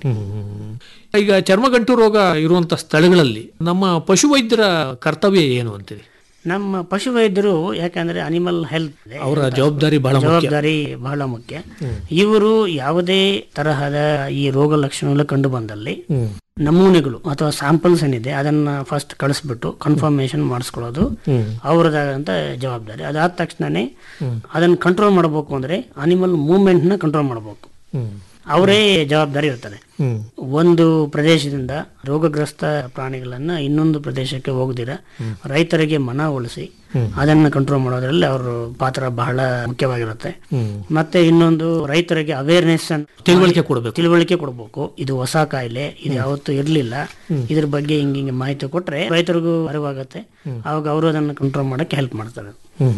[SPEAKER 8] ಈಗ ಚರ್ಮಗಂಟು ರೋಗ ಇರುವಂತ ಸ್ಥಳಗಳಲ್ಲಿ ನಮ್ಮ ಪಶುವೈದ್ಯರ ಕರ್ತವ್ಯ ಏನು ಅಂತೀರಿ
[SPEAKER 9] ನಮ್ಮ ಪಶುವೈದ್ಯರು ಯಾಕಂದ್ರೆ ಅನಿಮಲ್ ಹೆಲ್ತ್
[SPEAKER 8] ಅವರ ಜವಾಬ್ದಾರಿ ಬಹಳ ಮುಖ್ಯ
[SPEAKER 9] ಜವಾಬ್ದಾರಿ ಬಹಳ ಮುಖ್ಯ ಇವರು ಯಾವುದೇ ತರಹದ ಈ ರೋಗ ಲಕ್ಷಣಗಳು ಕಂಡು ಬಂದಲ್ಲಿ ನಮೂನೆಗಳು ಅಥವಾ ಸ್ಯಾಂಪಲ್ಸ್ ಏನಿದೆ ಅದನ್ನ ಫಸ್ಟ್ ಕಳಿಸ್ಬಿಟ್ಟು ಕನ್ಫರ್ಮೇಶನ್ ಮಾಡಿಸ್ಕೊಳ್ಳೋದು ಅವರದಾದಂತ ಜವಾಬ್ದಾರಿ ಅದಾದ ತಕ್ಷಣನೇ ಅದನ್ನ ಕಂಟ್ರೋಲ್ ಮಾಡಬೇಕು ಅಂದ್ರೆ ಅನಿಮಲ್ ಮೂವ್ಮೆಂಟ್ ನ ಕಂಟ್ರೋಲ್ ಮಾಡಬೇಕು ಅವರೇ ಜವಾಬ್ದಾರಿ ಇರ್ತಾರೆ ಒಂದು ಪ್ರದೇಶದಿಂದ ರೋಗಗ್ರಸ್ತ ಪ್ರಾಣಿಗಳನ್ನ ಇನ್ನೊಂದು ಪ್ರದೇಶಕ್ಕೆ ಹೋಗದಿರ ರೈತರಿಗೆ ಮನ ಉಳಿಸಿ ಅದನ್ನ ಕಂಟ್ರೋಲ್ ಮಾಡೋದ್ರಲ್ಲಿ ಅವ್ರ ಪಾತ್ರ ಬಹಳ ಮುಖ್ಯವಾಗಿರುತ್ತೆ ಮತ್ತೆ ಇನ್ನೊಂದು ರೈತರಿಗೆ ಅವೇರ್ನೆಸ್
[SPEAKER 8] ತಿಳುವಳಿಕೆ ಕೊಡಬೇಕು
[SPEAKER 9] ತಿಳುವಳಿಕೆ ಕೊಡಬೇಕು ಇದು ಹೊಸ ಕಾಯಿಲೆ ಇದು ಯಾವತ್ತೂ ಇರ್ಲಿಲ್ಲ ಇದ್ರ ಬಗ್ಗೆ ಹಿಂಗ ಹಿಂಗೆ ಮಾಹಿತಿ ಕೊಟ್ರೆ ರೈತರಿಗೂ ಅರಿವಾಗತ್ತೆ ಅವಾಗ ಅವರು ಅದನ್ನ ಕಂಟ್ರೋಲ್ ಮಾಡಕ್ಕೆ ಹೆಲ್ಪ್ ಮಾಡ್ತಾರೆ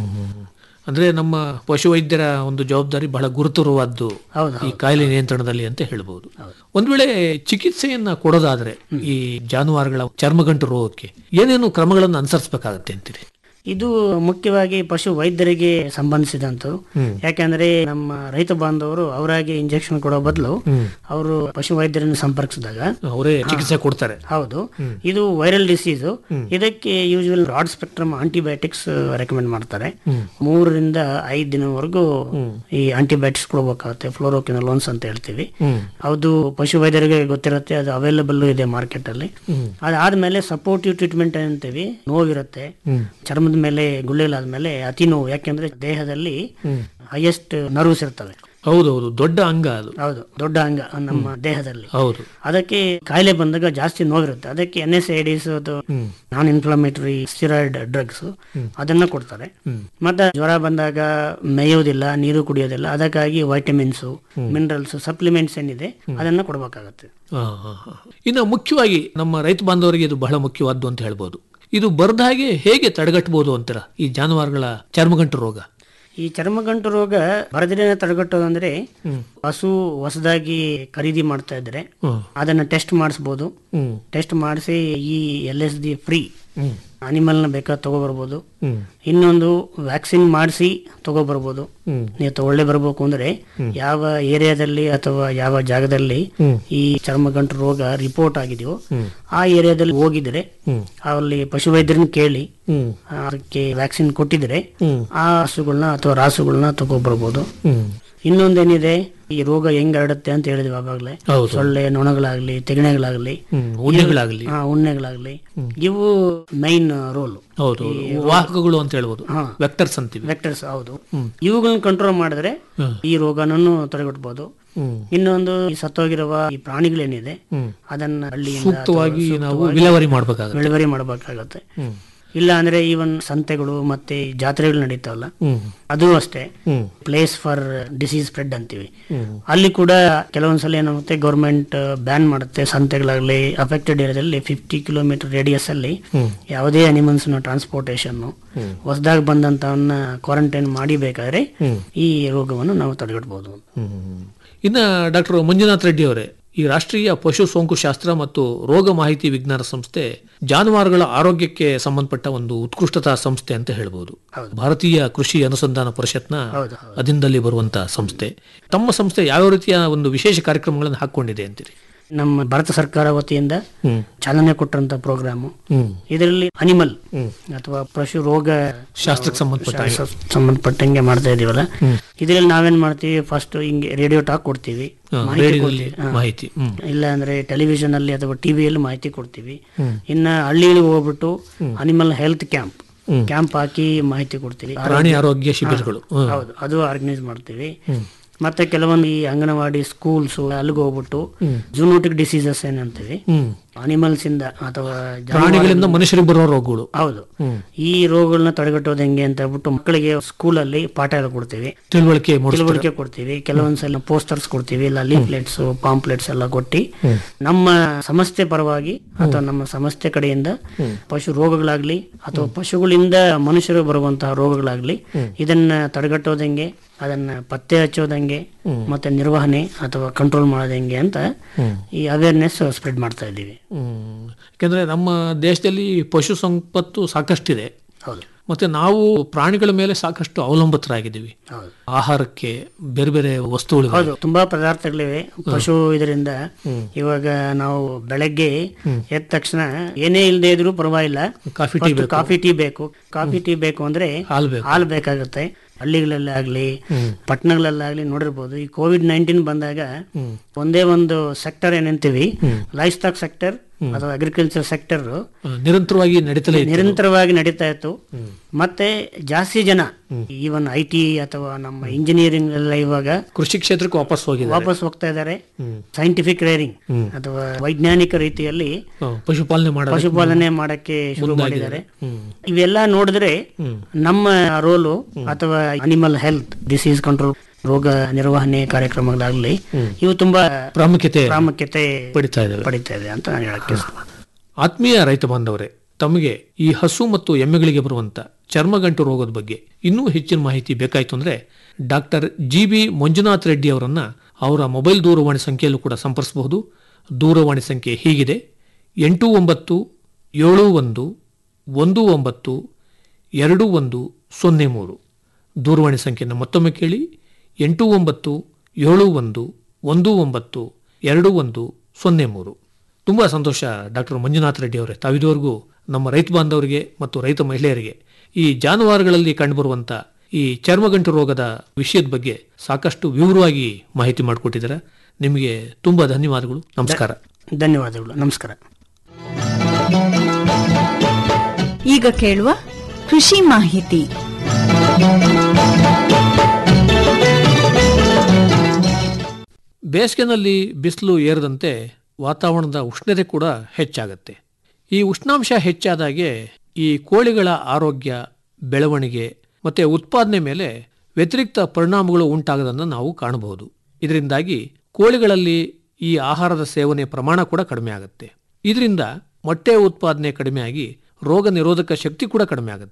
[SPEAKER 8] ಅಂದ್ರೆ ನಮ್ಮ ಪಶುವೈದ್ಯರ ಒಂದು ಜವಾಬ್ದಾರಿ ಬಹಳ ಗುರುತರವಾದ್ದು
[SPEAKER 9] ಹೌದು
[SPEAKER 8] ಈ ಕಾಯಿಲೆ ನಿಯಂತ್ರಣದಲ್ಲಿ ಅಂತ ಹೇಳ್ಬೋದು ಒಂದ್ ವೇಳೆ ಚಿಕಿತ್ಸೆಯನ್ನ ಕೊಡೋದಾದ್ರೆ ಈ ಜಾನುವಾರುಗಳ ಚರ್ಮಗಂಟು ರೋಗಕ್ಕೆ ಏನೇನು ಕ್ರಮಗಳನ್ನು ಅನುಸರಿಸಬೇಕಾಗತ್ತೆ ಅಂತೀರಿ
[SPEAKER 9] ಇದು ಮುಖ್ಯವಾಗಿ ಪಶು ವೈದ್ಯರಿಗೆ ಸಂಬಂಧಿಸಿದಂತು ಯಾಕಂದ್ರೆ ನಮ್ಮ ರೈತ ಬಾಂಧವರು ಅವರಾಗಿ ಇಂಜೆಕ್ಷನ್ ಕೊಡೋ ಬದಲು ಅವರು ಪಶು ವೈದ್ಯರನ್ನು ಸಂಪರ್ಕಿಸಿದಾಗ
[SPEAKER 8] ಅವರೇ ಚಿಕಿತ್ಸೆ ಕೊಡ್ತಾರೆ
[SPEAKER 9] ಹೌದು ಇದು ವೈರಲ್ ಡಿಸೀಸ್ ಇದಕ್ಕೆ usual broad spectrum antibiotics recommend ಮಾಡ್ತಾರೆ ಮೂರರಿಂದ ಐದು ದಿನವರೆಗೂ ಈ ಆಂಟಿಬಯೋಟಿಕ್ಸ್ ಕೊಡಬೇಕಾಗುತ್ತೆ ಫ್ಲೋರೋಕಿನಲೋನ್ಸ್ ಅಂತ ಹೇಳ್ತೀವಿ ಅದು ಪಶು ವೈದ್ಯರಿಗೆ ಗೊತ್ತಿರುತ್ತೆ ಅದು ಅವೈಲಬಲ್ ಇದೆ ಮಾರ್ಕೆಟ್ ಅಲ್ಲಿ ಅದಾದ್ಮೇಲೆ ಸಪೋರ್ಟಿವ್ ಟ್ರೀಟ್ಮೆಂಟ್ ಅಂತೀವಿ ನೋವಿರುತ್ತೆ ಚರ್ಮದ ಮೇಲೆ ಗುಳ್ಳೆಗಳಾದ್ಮೇಲೆ ಅತಿ ನೋವು ಯಾಕೆಂದ್ರೆ ದೇಹದಲ್ಲಿ ಹೈಯೆಸ್ಟ್ ನರ್ವ್ಸ್ ಇರ್ತವೆ
[SPEAKER 8] ಹೌದೌದು ದೊಡ್ಡ ಅಂಗ ಅದು
[SPEAKER 9] ಹೌದು ದೊಡ್ಡ ಅಂಗ ನಮ್ಮ ದೇಹದಲ್ಲಿ
[SPEAKER 8] ಹೌದು
[SPEAKER 9] ಅದಕ್ಕೆ ಕಾಯಿಲೆ ಬಂದಾಗ ಜಾಸ್ತಿ ನೋವಿರುತ್ತೆ ಅದಕ್ಕೆ N S AIDs non inflammatory steroid drugs ಅದನ್ನ ಕೊಡ್ತಾರೆ ಮತ್ತೆ ಜ್ವರ ಬಂದಾಗ ಮೇಯೋದಿಲ್ಲ ನೀರು ಕುಡಿಯೋದಿಲ್ಲ ಅದಕ್ಕಾಗಿ ವೈಟಮಿನ್ಸ್ ಮಿನರಲ್ಸ್ ಸಪ್ಲಿಮೆಂಟ್ಸ್ ಏನಿದೆ ಅದನ್ನ ಕೊಡಬೇಕಾಗತ್ತೆ
[SPEAKER 8] ಆ, ಆ, ಆ. ಇನ್ನು ಮುಖ್ಯವಾಗಿ ನಮ್ಮ ರೈತ ಬಾಂಧವರಿಗೆ ಇದು ಬಹಳ ಮುಖ್ಯವಾದ್ದು ಅಂತ ಹೇಳ್ಬೋದು ಇದು ಬರದ ಹಾಗೆ ಹೇಗೆ ತಡೆಗಟ್ಟಬಹುದು ಅಂತೀರ ಈ ಜಾನುವಾರುಗಳ ಚರ್ಮಗಂಟು ರೋಗ
[SPEAKER 9] ಈ ಚರ್ಮಗಂಟು ರೋಗ ಬರದಿನ ತಡೆಗಟ್ಟೋದಂದ್ರೆ ಹಸು ಹೊಸದಾಗಿ ಖರೀದಿ ಮಾಡ್ತಾ ಇದ್ರೆ
[SPEAKER 8] ಹ್ಮ್.
[SPEAKER 9] ಅದನ್ನ ಟೆಸ್ಟ್ ಮಾಡಿಸ್ಬೋದು
[SPEAKER 8] ಹ್ಮ್.
[SPEAKER 9] ಟೆಸ್ಟ್ ಮಾಡಿಸಿ ಈ ಎಲ್ ಎಸ್ ಡಿ ಫ್ರೀ ಅನಿಮಲ್ನ ಬೇಕಾದ್ರೆ ತಗೊಬರ್ಬೋದು
[SPEAKER 8] ಹ್ಮ್.
[SPEAKER 9] ಇನ್ನೊಂದು ವ್ಯಾಕ್ಸಿನ್ ಮಾಡಿಸಿ ತಗೊಬರ್ಬೋದು
[SPEAKER 8] ಹ್ಮ್.
[SPEAKER 9] ನೀವು ತಗೊಳ್ಳೇ ಬರ್ಬೇಕು ಅಂದ್ರೆ ಯಾವ ಏರಿಯಾದಲ್ಲಿ ಅಥವಾ ಯಾವ ಜಾಗದಲ್ಲಿ
[SPEAKER 8] ಹ್ಮ್.
[SPEAKER 9] ಈ ಚರ್ಮಗಂಟು ರೋಗ ರಿಪೋರ್ಟ್ ಆಗಿದೆಯೋ
[SPEAKER 8] ಹ್ಮ್.
[SPEAKER 9] ಆ ಏರಿಯಾದಲ್ಲಿ ಹೋಗಿದ್ರೆ
[SPEAKER 8] ಹ್ಮ್.
[SPEAKER 9] ಅಲ್ಲಿ ಪಶುವೈದ್ಯರನ್ನ ಕೇಳಿ
[SPEAKER 8] ಹ್ಮ್.
[SPEAKER 9] ಅದಕ್ಕೆ ವ್ಯಾಕ್ಸಿನ್ ಕೊಟ್ಟಿದ್ರೆ
[SPEAKER 8] ಹ್ಮ್.
[SPEAKER 9] ಆ ಹಸುಗಳನ್ನ ಅಥವಾ ರಾಸುಗಳನ್ನ ತಗೊಬರ್ಬೋದು
[SPEAKER 8] ಹ್ಮ್.
[SPEAKER 9] ಇನ್ನೊಂದೇನಿದೆ ಈ ರೋಗ ಹೆಂಗ್ ಹರಡುತ್ತೆ ಅಂತ ಹೇಳಿದ್ವಿ ಆವಾಗಲೇ
[SPEAKER 8] ಹೌದು.
[SPEAKER 9] ಸೊಳ್ಳೆ ನೊಣಗಳಾಗ್ಲಿ ತೆಗಣೆಗಳಾಗ್ಲಿ
[SPEAKER 8] ಹ್ಮ್. ಉಣ್ಣೆಗಳಾಗ್ಲಿ.
[SPEAKER 9] ಹಾ ಉಣ್ಣೆಗಳಾಗ್ಲಿ ಇವು ಮೈನ್ ರೋಲ್
[SPEAKER 8] ಹೌದು ವಾಹಕಗಳು ಅಂತ ಹೇಳ್ಬೋದು
[SPEAKER 9] ಹಾ.
[SPEAKER 8] ವೆಕ್ಟರ್ಸ್ ಅಂತೀವಿ
[SPEAKER 9] ವೆಕ್ಟರ್ಸ್ ಹೌದು ಇವುಗಳನ್ನ ಕಂಟ್ರೋಲ್ ಮಾಡಿದ್ರೆ
[SPEAKER 8] ಹ್ಮ್.
[SPEAKER 9] ಈ ರೋಗನೂ ತಡೆಗಟ್ಟಬಹುದು
[SPEAKER 8] ಹ್ಮ್.
[SPEAKER 9] ಇನ್ನೊಂದು ಈ ಸತ್ತೋಗಿರುವ ಈ ಪ್ರಾಣಿಗಳೇನಿದೆ
[SPEAKER 8] ಹ್ಮ್.
[SPEAKER 9] ಅದನ್ನ ಹಳ್ಳಿಯಿಂದ
[SPEAKER 8] ಸೂಕ್ತವಾಗಿ
[SPEAKER 9] ಅಥವಾ
[SPEAKER 8] ನಾವು
[SPEAKER 9] ಸೂಕ್ತವಾಗಿ
[SPEAKER 8] ವಿಲೇವಾರಿ ಮಾಡ್ಬೇಕಾಗತ್ತೆ.
[SPEAKER 9] ವಿಲೇವಾರಿ ಮಾಡಬೇಕಾಗತ್ತೆ
[SPEAKER 8] ಹ್ಮ್.
[SPEAKER 9] ಇಲ್ಲ ಅಂದ್ರೆ ಈವನ್ ಸಂತೆಗಳು ಮತ್ತೆ ಈ ಜಾತ್ರೆಗಳು ನಡೀತಾವಲ್ಲ
[SPEAKER 8] ಹ್ಮ್.
[SPEAKER 9] ಅದು ಅಷ್ಟೇ
[SPEAKER 8] ಹ್ಮ್.
[SPEAKER 9] ಪ್ಲೇಸ್ ಫಾರ್ ಡಿಸೀಸ್ ಸ್ಪ್ರೆಡ್ ಅಂತೀವಿ
[SPEAKER 8] ಹ್ಮ್.
[SPEAKER 9] ಅಲ್ಲಿ ಕೂಡ ಕೆಲವೊಂದ್ಸಲ ಏನಾಗುತ್ತೆ ಗೌರ್ಮೆಂಟ್ ಬ್ಯಾನ್ ಮಾಡುತ್ತೆ ಸಂತೆಗಳಾಗ್ಲಿ ಅಫೆಕ್ಟೆಡ್ ಏರಿಯಾದಲ್ಲಿ ಫಿಫ್ಟಿ ಕಿಲೋಮೀಟರ್ ರೇಡಿಯಸ್ ಅಲ್ಲಿ
[SPEAKER 8] ಹ್ಮ್.
[SPEAKER 9] ಯಾವುದೇ ಅನಿಮಲ್ಸ್ ನ ಟ್ರಾನ್ಸ್ಪೋರ್ಟೇಷನ್ ಹೊಸದಾಗಿ ಬಂದಂತವನ್ನ ಕ್ವಾರಂಟೈನ್ ಮಾಡಿಬೇಕಾದ್ರೆ
[SPEAKER 8] ಹ್ಮ್.
[SPEAKER 9] ಈ ರೋಗವನ್ನು ನಾವು ತಡೆಗಟ್ಟಬಹುದು
[SPEAKER 8] ಹ್ಮ್. ಇನ್ನ ಡಾಕ್ಟರ್ ಮಂಜುನಾಥ್ ರೆಡ್ಡಿ ಅವರೇ ಈ ರಾಷ್ಟ್ರೀಯ ಪಶು ಸೋಂಕು ಶಾಸ್ತ್ರ ಮತ್ತು ರೋಗ ಮಾಹಿತಿ ವಿಜ್ಞಾನ ಸಂಸ್ಥೆ ಜಾನುವಾರುಗಳ ಆರೋಗ್ಯಕ್ಕೆ ಸಂಬಂಧಪಟ್ಟ ಒಂದು ಉತ್ಕೃಷ್ಟತಾ ಸಂಸ್ಥೆ ಅಂತ ಹೇಳ್ಬೋದು ಭಾರತೀಯ ಕೃಷಿ ಅನುಸಂಧಾನ ಪರಿಷತ್ನ
[SPEAKER 9] ಹೌದು,
[SPEAKER 8] ಅಧೀನದಲ್ಲಿ ಬರುವಂತಹ ಸಂಸ್ಥೆ ತಮ್ಮ ಸಂಸ್ಥೆ ಯಾವ ರೀತಿಯ ಒಂದು ವಿಶೇಷ ಕಾರ್ಯಕ್ರಮಗಳನ್ನು ಹಾಕೊಂಡಿದೆ ಅಂತೀರಿ
[SPEAKER 9] ನಮ್ಮ ಭಾರತ ಸರ್ಕಾರ ವತಿಯಿಂದ
[SPEAKER 8] ಹ್ಮ್.
[SPEAKER 9] ಚಾಲನೆ ಕೊಟ್ಟಂತ ಪ್ರೋಗ್ರಾಮು
[SPEAKER 8] ಹ್ಮ್.
[SPEAKER 9] ಇದರಲ್ಲಿ ಅನಿಮಲ್
[SPEAKER 8] ಹ್ಮ್.
[SPEAKER 9] ಅಥವಾ ಪಶು ರೋಗ
[SPEAKER 8] ಶಾಸ್ತ್ರಕ್ಕೆ ಸಂಬಂಧಪಟ್ಟ ಹಾಗೆ.
[SPEAKER 9] ಶಾಸ್ತ್ರ- ಸಂಬಂಧಪಟ್ಟಂಗೆ ಮಾಡ್ತಾ ಇದೀವಲ್ಲ ಇದರಲ್ಲಿ ನಾವೇನ್ ಮಾಡ್ತೀವಿ ಫಸ್ಟ್ ಹಿಂಗೆ ರೇಡಿಯೋ ಟಾಕ್ ಕೊಡ್ತೀವಿ
[SPEAKER 8] ಹಾ,
[SPEAKER 9] ಮಾಹಿತಿ
[SPEAKER 8] ರೇಡಿಯೋದಲ್ಲಿ
[SPEAKER 9] ಕೊಡ್ತೀವಿ. ಹಾ.
[SPEAKER 8] ಮಾಹಿತಿ ಹ್ಮ್.
[SPEAKER 9] ಇಲ್ಲ ಅಂದ್ರೆ ಟೆಲಿವಿಷನ್ ಅಲ್ಲಿ ಅಥವಾ ಟಿವಿಯಲ್ಲಿ ಮಾಹಿತಿ ಕೊಡ್ತೀವಿ
[SPEAKER 8] ಹ್ಮ್.
[SPEAKER 9] ಇನ್ನ ಹಳ್ಳಿಗಳಿಗೆ ಹೋಗ್ಬಿಟ್ಟು ಅನಿಮಲ್ ಹೆಲ್ತ್ ಕ್ಯಾಂಪ್
[SPEAKER 8] ಹ್ಮ್.
[SPEAKER 9] ಕ್ಯಾಂಪ್ ಹಾಕಿ ಮಾಹಿತಿ ಕೊಡ್ತೀವಿ
[SPEAKER 8] ಪ್ರಾಣಿ ಆರೋಗ್ಯ ಶಿಬಿರಗಳು.
[SPEAKER 9] ಹಾ,
[SPEAKER 8] ಹ್ಮ್.
[SPEAKER 9] ಹೌದು ಅದು ಆರ್ಗನೈಸ್ ಮಾಡ್ತೀವಿ
[SPEAKER 8] ಹ್ಮ್.
[SPEAKER 9] ಮತ್ತೆ ಕೆಲವೊಂದು ಈ ಅಂಗನವಾಡಿ ಸ್ಕೂಲ್ಸ್ ಅಲ್ಲಿಗೆ ಹೋಗ್ಬಿಟ್ಟು
[SPEAKER 8] ಹ್ಮ್.
[SPEAKER 9] ಜೂನೋಟಿಕ್ ಡಿಸೀಸಸ್ ಏನಂತೀವಿ
[SPEAKER 8] ಹ್ಮ್.
[SPEAKER 9] ಅನಿಮಲ್ಸ್ ಇಂದ ಅಥವಾ
[SPEAKER 8] ಪ್ರಾಣಿಗಳಿಂದ
[SPEAKER 9] ಜಾನುವಾರುಗಳಿಂದ-
[SPEAKER 8] ಮನುಷ್ಯರಿಗೆ ಬರುವ ರೋಗಗಳು
[SPEAKER 9] ಹೌದು
[SPEAKER 8] ಹ್ಮ್.
[SPEAKER 9] ಈ ರೋಗಗಳನ್ನ ತಡೆಗಟ್ಟೋದು ಹೆಂಗೆ ಅಂತ ಹೇಳ್ಬಿಟ್ಟು ಮಕ್ಕಳಿಗೆ ಸ್ಕೂಲಲ್ಲಿ ಪಾಠ ಎಲ್ಲ ಕೊಡ್ತೀವಿ
[SPEAKER 8] ತಿಳುವಳಿಕೆ ಮೂಡಿಸ್ತಾರೆ.
[SPEAKER 9] ತಿಳುವಳಿಕೆ ಕೊಡ್ತೀವಿ ಕೆಲವೊಂದ್ಸಲ ಪೋಸ್ಟರ್ಸ್ ಕೊಡ್ತೀವಿ ಇಲ್ಲ ಲೀಫ್ಲೆಟ್ಸ್ ಪಾಂಪ್ಲೆಟ್ಸ್ ಎಲ್ಲ ಕೊಟ್ಟು
[SPEAKER 8] ಹ್ಮ್.
[SPEAKER 9] ನಮ್ಮ ಸಂಸ್ಥೆ ಪರವಾಗಿ ಅಥವಾ ನಮ್ಮ ಸಂಸ್ಥೆ ಕಡೆಯಿಂದ
[SPEAKER 8] ಹ್ಮ್.
[SPEAKER 9] ಪಶು ರೋಗಗಳಾಗ್ಲಿ ಅಥವಾ ಪಶುಗಳಿಂದ ಮನುಷ್ಯರು ಬರುವಂತಹ ರೋಗಗಳಾಗ್ಲಿ
[SPEAKER 8] ಹ್ಮ್.
[SPEAKER 9] ಇದನ್ನ ತಡೆಗಟ್ಟೋದಂಗೆ ಅದನ್ನ ಪತ್ತೆ ಹಚ್ಚೋದಂಗೆ
[SPEAKER 8] ಹ್ಮ್.
[SPEAKER 9] ಮತ್ತೆ ನಿರ್ವಹಣೆ ಅಥವಾ ಕಂಟ್ರೋಲ್ ಮಾಡೋದಂಗೆ ಅಂತ
[SPEAKER 8] ಹ್ಮ್.
[SPEAKER 9] ಈ ಅವೇರ್ನೆಸ್ ಸ್ಪ್ರೆಡ್ ಮಾಡ್ತಾ ಇದ್ದೀವಿ
[SPEAKER 8] ಹ್ಮ್. ಯಾಕಂದ್ರೆ ನಮ್ಮ ದೇಶದಲ್ಲಿ ಪಶು ಸಂಪತ್ತು ಸಾಕಷ್ಟಿದೆ
[SPEAKER 9] ಹೌದು
[SPEAKER 8] ಮತ್ತೆ ನಾವು ಪ್ರಾಣಿಗಳ ಮೇಲೆ ಸಾಕಷ್ಟು ಅವಲಂಬಿತರಾಗಿದ್ದೀವಿ
[SPEAKER 9] ಹೌದು
[SPEAKER 8] ಆಹಾರಕ್ಕೆ ಬೇರೆ ಬೇರೆ ವಸ್ತುಗಳು
[SPEAKER 9] ಹೌದು ತುಂಬಾ ಪದಾರ್ಥಗಳಿವೆ ಪಶು ಇದರಿಂದ
[SPEAKER 8] ಹ್ಮ್.
[SPEAKER 9] ಇವಾಗ ನಾವು ಬೆಳಗ್ಗೆ
[SPEAKER 8] ಹ್ಮ್.
[SPEAKER 9] ಎದ್ದ ತಕ್ಷಣ ಏನೇ ಇಲ್ಲದೆ ಇದ್ರೂ ಪರವಾಗಿಲ್ಲ
[SPEAKER 8] ಕಾಫಿ ಟೀ
[SPEAKER 9] First
[SPEAKER 8] ಬೇಕು.
[SPEAKER 9] ಕಾಫಿ ಟೀ ಬೇಕು ಕಾಫಿ ಟೀ ಬೇಕು ಅಂದ್ರೆ
[SPEAKER 8] ಹಾಲು ಬೇಕು.
[SPEAKER 9] ಹಾಲು ಬೇಕಾಗುತ್ತೆ ಹಳ್ಳಿಗಳಲ್ಲಿ ಆಗ್ಲಿ
[SPEAKER 8] ಹ್ಮ್.
[SPEAKER 9] ಪಟ್ಟಣಗಳಲ್ಲಾಗ್ಲಿ ನೋಡಿರ್ಬೋದು ಈ ಕೋವಿಡ್ ನೈನ್ಟೀನ್ ಬಂದಾಗ
[SPEAKER 8] ಹ್ಮ್.
[SPEAKER 9] ಒಂದೇ ಒಂದು ಸೆಕ್ಟರ್ ಏನಂತೀವಿ
[SPEAKER 8] ಹ್ಮ್.
[SPEAKER 9] ಲೈಫ್ ಸ್ಟಾಕ್ ಸೆಕ್ಟರ್ ಅಥವಾ ಅಗ್ರಿಕಲ್ಚರ್ ಸೆಕ್ಟರ್
[SPEAKER 8] ಆ, ನಿರಂತರವಾಗಿ ನಡೀತಲೇ ಇತ್ತು.
[SPEAKER 9] ನಿರಂತರವಾಗಿ ನಡೀತಾ ಇತ್ತು
[SPEAKER 8] ಹ್ಮ್.
[SPEAKER 9] ಮತ್ತೆ ಜಾಸ್ತಿ ಜನ ಈವನ್ ಐ ಟಿ ಅಥವಾ ನಮ್ಮ ಇಂಜಿನಿಯರಿಂಗ್ ಎಲ್ಲ ಇವಾಗ
[SPEAKER 8] ಕೃಷಿ ಕ್ಷೇತ್ರಕ್ಕೆ ವಾಪಸ್ ಹೋಗಿದೆ
[SPEAKER 9] ವಾಪಸ್ ಹೋಗ್ತಾ ಇದ್ದಾರೆ
[SPEAKER 8] ಹ್ಮ್.
[SPEAKER 9] ಸೈಂಟಿಫಿಕ್ ರೇರಿಂಗ್
[SPEAKER 8] ಹ್ಮ್.
[SPEAKER 9] ಅಥವಾ ವೈಜ್ಞಾನಿಕ ರೀತಿಯಲ್ಲಿ
[SPEAKER 8] ಆ, ಪಶುಪಾಲನೆ ಮಾಡೋದಕ್ಕೆ
[SPEAKER 9] ಪಶುಪಾಲನೆ ಮಾಡಕ್ಕೆ ಶುರು
[SPEAKER 8] ಮುಂದಾಗಿದ್ದಾರೆ.
[SPEAKER 9] ಮಾಡಿದ್ದಾರೆ
[SPEAKER 8] ಹ್ಮ್.
[SPEAKER 9] ಇವೆಲ್ಲ ನೋಡಿದ್ರೆ
[SPEAKER 8] ಹ್ಮ್.
[SPEAKER 9] ನಮ್ಮ ರೋಲು ಅಥವಾ ಅನಿಮಲ್ ಹೆಲ್ತ್ ಡಿಸೀಸ್ ಕಂಟ್ರೋಲ್ ರೋಗ ನಿರ್ವಹಣೆ ಕಾರ್ಯಕ್ರಮಗಳಾಗ್ಲಿ
[SPEAKER 8] ಹ್ಮ್.
[SPEAKER 9] ಇವು ತುಂಬಾ
[SPEAKER 8] ಪ್ರಾಮುಖ್ಯತೆ
[SPEAKER 9] ಪ್ರಾಮುಖ್ಯತೆ
[SPEAKER 8] ಪಡಿತಾ ಇದ್ದಾವೆ.
[SPEAKER 9] ಪಡಿತಾ ಇದೆ ಅಂತ ನಾನು ಹೇಳಕ್ಕೆ ಇಷ್ಟಪಡ್ತೀನಿ.
[SPEAKER 8] ಆತ್ಮೀಯ ರೈತ ಬಾಂಧವರೇ ತಮಗೆ ಈ ಹಸು ಮತ್ತು ಎಮ್ಮೆಗಳಿಗೆ ಬರುವಂತ ಚರ್ಮಗಂಟು ರೋಗದ ಬಗ್ಗೆ ಇನ್ನೂ ಹೆಚ್ಚಿನ ಮಾಹಿತಿ ಬೇಕಾಯಿತು ಅಂದ್ರೆ doctor G B Manjunath Reddy ಅವರನ್ನ ಅವರ ಮೊಬೈಲ್ ದೂರವಾಣಿ ಸಂಖ್ಯೆಯಲ್ಲೂ ಕೂಡ ಸಂಪರ್ಸಬಹುದು ದೂರವಾಣಿ ಸಂಖ್ಯೆ ಹೀಗಿದೆ ಎಂಟು ಒಂಬತ್ತು ಏಳು ಒಂದು ಒಂದು ಒಂಬತ್ತು ಎರಡು ಒಂದು ಸೊನ್ನೆ ಮೂರು ದೂರವಾಣಿ ಸಂಖ್ಯೆಯನ್ನು ಮತ್ತೊಮ್ಮೆ ಕೇಳಿ ಎಂಟು ಒಂಬತ್ತು ಏಳು ಒಂದು ಒಂದು ಒಂಬತ್ತು ಎರಡು ಒಂದು ಸೊನ್ನೆ ಮೂರು ತುಂಬ ಸಂತೋಷ ಡಾಕ್ಟರ್ ಮಂಜುನಾಥ್ ರೆಡ್ಡಿ ಅವರೇ ತಾವಿದುವರೆಗೂ ನಮ್ಮ ರೈತ ಬಾಂಧವರಿಗೆ ಮತ್ತು ರೈತ ಮಹಿಳೆಯರಿಗೆ ಈ ಜಾನುವಾರುಗಳಲ್ಲಿ ಕಂಡುಬರುವಂಥ ಈ ಚರ್ಮಗಂಟು ರೋಗದ ವಿಷಯದ ಬಗ್ಗೆ ಸಾಕಷ್ಟು ವಿವರವಾಗಿ ಮಾಹಿತಿ ಮಾಡಿಕೊಟ್ಟಿದ್ದಾರೆ ನಿಮಗೆ ತುಂಬ ಧನ್ಯವಾದಗಳು ನಮಸ್ಕಾರ
[SPEAKER 9] ಧನ್ಯವಾದಗಳು ನಮಸ್ಕಾರ
[SPEAKER 7] ಈಗ ಕೇಳುವ ಕೃಷಿ ಮಾಹಿತಿ
[SPEAKER 8] ಬೇಸಿಗೆನಲ್ಲಿ ಬಿಸಿಲು ಏರದಂತೆ ವಾತಾವರಣದ ಉಷ್ಣತೆ ಕೂಡ ಹೆಚ್ಚಾಗತ್ತೆ ಈ ಉಷ್ಣಾಂಶ ಹೆಚ್ಚಾದಾಗೆ ಈ ಕೋಳಿಗಳ ಆರೋಗ್ಯ ಬೆಳವಣಿಗೆ ಮತ್ತು ಉತ್ಪಾದನೆ ಮೇಲೆ ವ್ಯತಿರಿಕ್ತ ಪರಿಣಾಮಗಳು ಉಂಟಾಗದನ್ನು ನಾವು ಕಾಣಬಹುದು ಇದರಿಂದಾಗಿ ಕೋಳಿಗಳಲ್ಲಿ ಈ ಆಹಾರದ ಸೇವನೆ ಪ್ರಮಾಣ ಕೂಡ ಕಡಿಮೆ ಆಗುತ್ತೆ ಇದರಿಂದ ಮೊಟ್ಟೆ ಉತ್ಪಾದನೆ ಕಡಿಮೆಯಾಗಿ ರೋಗ ನಿರೋಧಕ ಶಕ್ತಿ ಕೂಡ ಕಡಿಮೆ ಆಗುತ್ತೆ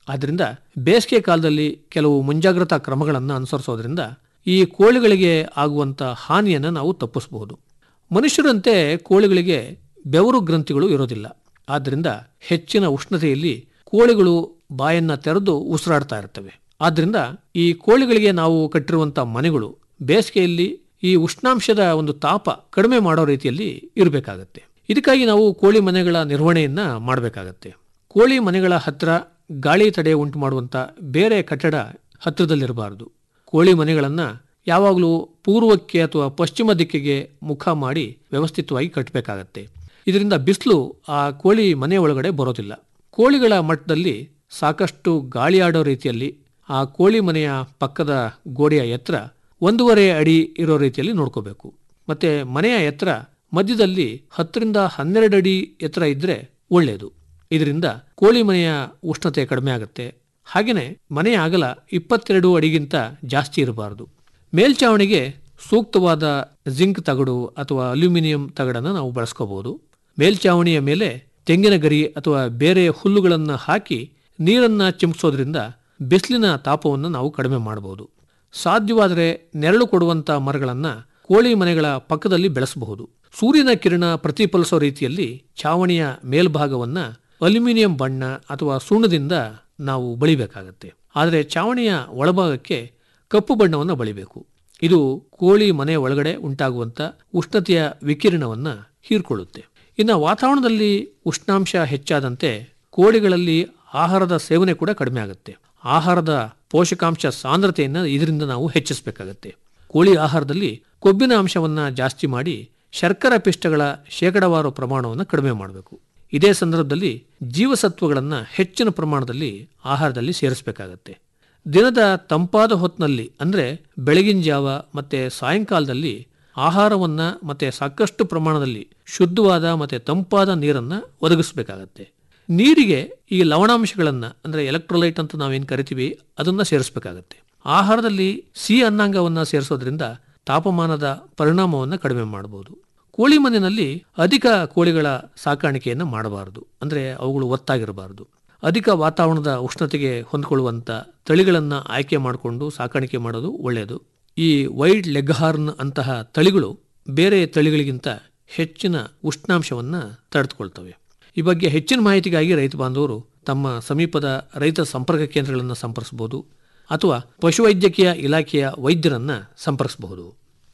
[SPEAKER 8] ಆದ್ದರಿಂದ ಬೇಸಿಗೆ ಕಾಲದಲ್ಲಿ ಕೆಲವು ಮುಂಜಾಗ್ರತಾ ಕ್ರಮಗಳನ್ನು ಅನುಸರಿಸೋದ್ರಿಂದ ಈ ಕೋಳಿಗಳಿಗೆ ಆಗುವಂಥ ಹಾನಿಯನ್ನು ನಾವು ತಪ್ಪಿಸಬಹುದು ಮನುಷ್ಯರಂತೆ ಕೋಳಿಗಳಿಗೆ ಬೆವರು ಗ್ರಂಥಿಗಳು ಇರೋದಿಲ್ಲ ಆದ್ದರಿಂದ ಹೆಚ್ಚಿನ ಉಷ್ಣತೆಯಲ್ಲಿ ಕೋಳಿಗಳು ಬಾಯನ್ನ ತೆರೆದು ಉಸಿರಾಡ್ತಾ ಇರ್ತವೆ ಆದ್ದರಿಂದ ಈ ಕೋಳಿಗಳಿಗೆ ನಾವು ಕಟ್ಟಿರುವಂಥ ಮನೆಗಳು ಬೇಸಿಗೆಯಲ್ಲಿ ಈ ಉಷ್ಣಾಂಶದ ಒಂದು ತಾಪ ಕಡಿಮೆ ಮಾಡೋ ರೀತಿಯಲ್ಲಿ ಇರಬೇಕಾಗತ್ತೆ ಇದಕ್ಕಾಗಿ ನಾವು ಕೋಳಿ ಮನೆಗಳ ನಿರ್ವಹಣೆಯನ್ನ ಮಾಡಬೇಕಾಗತ್ತೆ ಕೋಳಿ ಮನೆಗಳ ಹತ್ರ ಗಾಳಿ ತಡೆ ಉಂಟು ಮಾಡುವಂಥ ಬೇರೆ ಕಟ್ಟಡ ಹತ್ತಿರದಲ್ಲಿರಬಾರದು ಕೋಳಿ ಮನೆಗಳನ್ನು ಯಾವಾಗಲೂ ಪೂರ್ವಕ್ಕೆ ಅಥವಾ ಪಶ್ಚಿಮ ದಿಕ್ಕಿಗೆ ಮುಖ ಮಾಡಿ ವ್ಯವಸ್ಥಿತವಾಗಿ ಕಟ್ಟಬೇಕಾಗತ್ತೆ ಇದರಿಂದ ಬಿಸಿಲು ಆ ಕೋಳಿ ಮನೆ ಒಳಗಡೆ ಬರೋದಿಲ್ಲ ಕೋಳಿಗಳ ಮಟ್ಟದಲ್ಲಿ ಸಾಕಷ್ಟು ಗಾಳಿಯಾಡೋ ರೀತಿಯಲ್ಲಿ ಆ ಕೋಳಿ ಮನೆಯ ಪಕ್ಕದ ಗೋಡೆಯ ಎತ್ತರ ಒಂದೂವರೆ ಅಡಿ ಇರೋ ರೀತಿಯಲ್ಲಿ ನೋಡ್ಕೋಬೇಕು ಮತ್ತೆ ಮನೆಯ ಎತ್ತರ ಮಧ್ಯದಲ್ಲಿ ಹತ್ತರಿಂದ ಹನ್ನೆರಡು ಅಡಿ ಎತ್ತರ ಇದ್ರೆ ಒಳ್ಳೆಯದು ಇದರಿಂದ ಕೋಳಿ ಮನೆಯ ಉಷ್ಣತೆ ಕಡಿಮೆ ಆಗುತ್ತೆ ಹಾಗೆಯೇ ಮನೆಯ ಅಗಲ ಇಪ್ಪತ್ತೆರಡು ಅಡಿಗಿಂತ ಜಾಸ್ತಿ ಇರಬಾರದು ಮೇಲ್ಚಾವಣಿಗೆ ಸೂಕ್ತವಾದ ಜಿಂಕ್ ತಗಡು ಅಥವಾ ಅಲ್ಯೂಮಿನಿಯಂ ತಗಡನ್ನು ನಾವು ಬಳಸ್ಕೋಬಹುದು ಮೇಲ್ಚಾವಣಿಯ ಮೇಲೆ ತೆಂಗಿನ ಗರಿ ಅಥವಾ ಬೇರೆ ಹುಲ್ಲುಗಳನ್ನು ಹಾಕಿ ನೀರನ್ನು ಚಿಮುಕಿಸೋದ್ರಿಂದ ಬಿಸಿಲಿನ ತಾಪವನ್ನು ನಾವು ಕಡಿಮೆ ಮಾಡಬಹುದು ಸಾಧ್ಯವಾದರೆ ನೆರಳು ಕೊಡುವಂಥ ಮರಗಳನ್ನು ಕೋಳಿ ಮನೆಗಳ ಪಕ್ಕದಲ್ಲಿ ಬೆಳೆಸಬಹುದು ಸೂರ್ಯನ ಕಿರಣ ಪ್ರತಿಫಲಿಸೋ ರೀತಿಯಲ್ಲಿ ಛಾವಣಿಯ ಮೇಲ್ಭಾಗವನ್ನು ಅಲ್ಯೂಮಿನಿಯಂ ಬಣ್ಣ ಅಥವಾ ಸುಣ್ಣದಿಂದ ನಾವು ಬಳಿಬೇಕಾಗತ್ತೆ ಆದರೆ ಛಾವಣಿಯ ಒಳಭಾಗಕ್ಕೆ ಕಪ್ಪು ಬಣ್ಣವನ್ನು ಬಳಿಬೇಕು ಇದು ಕೋಳಿ ಮನೆ ಒಳಗಡೆ ಉಂಟಾಗುವಂಥ ಉಷ್ಣತೆಯ ವಿಕಿರಣವನ್ನು ಹೀರ್ಕೊಳ್ಳುತ್ತೆ ಇನ್ನು ವಾತಾವರಣದಲ್ಲಿ ಉಷ್ಣಾಂಶ ಹೆಚ್ಚಾದಂತೆ ಕೋಳಿಗಳಲ್ಲಿ ಆಹಾರದ ಸೇವನೆ ಕೂಡ ಕಡಿಮೆ ಆಗುತ್ತೆ ಆಹಾರದ ಪೋಷಕಾಂಶ ಸಾಂದ್ರತೆಯನ್ನು ಇದರಿಂದ ನಾವು ಹೆಚ್ಚಿಸಬೇಕಾಗತ್ತೆ ಕೋಳಿ ಆಹಾರದಲ್ಲಿ ಕೊಬ್ಬಿನ ಅಂಶವನ್ನು ಜಾಸ್ತಿ ಮಾಡಿ ಶರ್ಕರ ಪಿಷ್ಟಗಳ ಶೇಕಡವಾರು ಪ್ರಮಾಣವನ್ನು ಕಡಿಮೆ ಮಾಡಬೇಕು ಇದೇ ಸಂದರ್ಭದಲ್ಲಿ ಜೀವಸತ್ವಗಳನ್ನು ಹೆಚ್ಚಿನ ಪ್ರಮಾಣದಲ್ಲಿ ಆಹಾರದಲ್ಲಿ ಸೇರಿಸಬೇಕಾಗತ್ತೆ ದಿನದ ತಂಪಾದ ಹೊತ್ತಿನಲ್ಲಿ ಅಂದರೆ ಬೆಳಗಿನ ಜಾವ ಮತ್ತು ಸಾಯಂಕಾಲದಲ್ಲಿ ಆಹಾರವನ್ನು ಮತ್ತು ಸಾಕಷ್ಟು ಪ್ರಮಾಣದಲ್ಲಿ ಶುದ್ಧವಾದ ಮತ್ತು ತಂಪಾದ ನೀರನ್ನು ಒದಗಿಸಬೇಕಾಗತ್ತೆ ನೀರಿಗೆ ಈ ಲವಣಾಂಶಗಳನ್ನು ಅಂದರೆ ಎಲೆಕ್ಟ್ರೋಲೈಟ್ ಅಂತ ನಾವೇನು ಕರಿತೀವಿ ಅದನ್ನು ಸೇರಿಸಬೇಕಾಗತ್ತೆ ಆಹಾರದಲ್ಲಿ ಸಿಹಿ ಅನ್ನಾಂಗವನ್ನು ಸೇರಿಸೋದ್ರಿಂದ ತಾಪಮಾನದ ಪರಿಣಾಮವನ್ನು ಕಡಿಮೆ ಮಾಡಬಹುದು ಕೋಳಿ ಮನೆಯಲ್ಲಿ ಅಧಿಕ ಕೋಳಿಗಳ ಸಾಕಾಣಿಕೆಯನ್ನು ಮಾಡಬಾರದು ಅಂದರೆ ಅವುಗಳು ಒತ್ತಾಗಿರಬಾರದು ಅಧಿಕ ವಾತಾವರಣದ ಉಷ್ಣತೆಗೆ ಹೊಂದಿಕೊಳ್ಳುವಂಥ ತಳಿಗಳನ್ನು ಆಯ್ಕೆ ಮಾಡಿಕೊಂಡು ಸಾಕಾಣಿಕೆ ಮಾಡೋದು ಒಳ್ಳೆಯದು ಈ ವೈಡ್ ಲೆಗ್ ಹಾರ್ನ್ ಅಂತಹ ತಳಿಗಳು ಬೇರೆ ತಳಿಗಳಿಗಿಂತ ಹೆಚ್ಚಿನ ಉಷ್ಣಾಂಶವನ್ನು ತಡೆದುಕೊಳ್ತವೆ ಈ ಬಗ್ಗೆ ಹೆಚ್ಚಿನ ಮಾಹಿತಿಗಾಗಿ ರೈತ ಬಾಂಧವರು ತಮ್ಮ ಸಮೀಪದ ರೈತ ಸಂಪರ್ಕ ಕೇಂದ್ರಗಳನ್ನು ಸಂಪರ್ಕಿಸಬಹುದು ಅಥವಾ ಪಶುವೈದ್ಯಕೀಯ ಇಲಾಖೆಯ ವೈದ್ಯರನ್ನ ಸಂಪರ್ಕಿಸಬಹುದು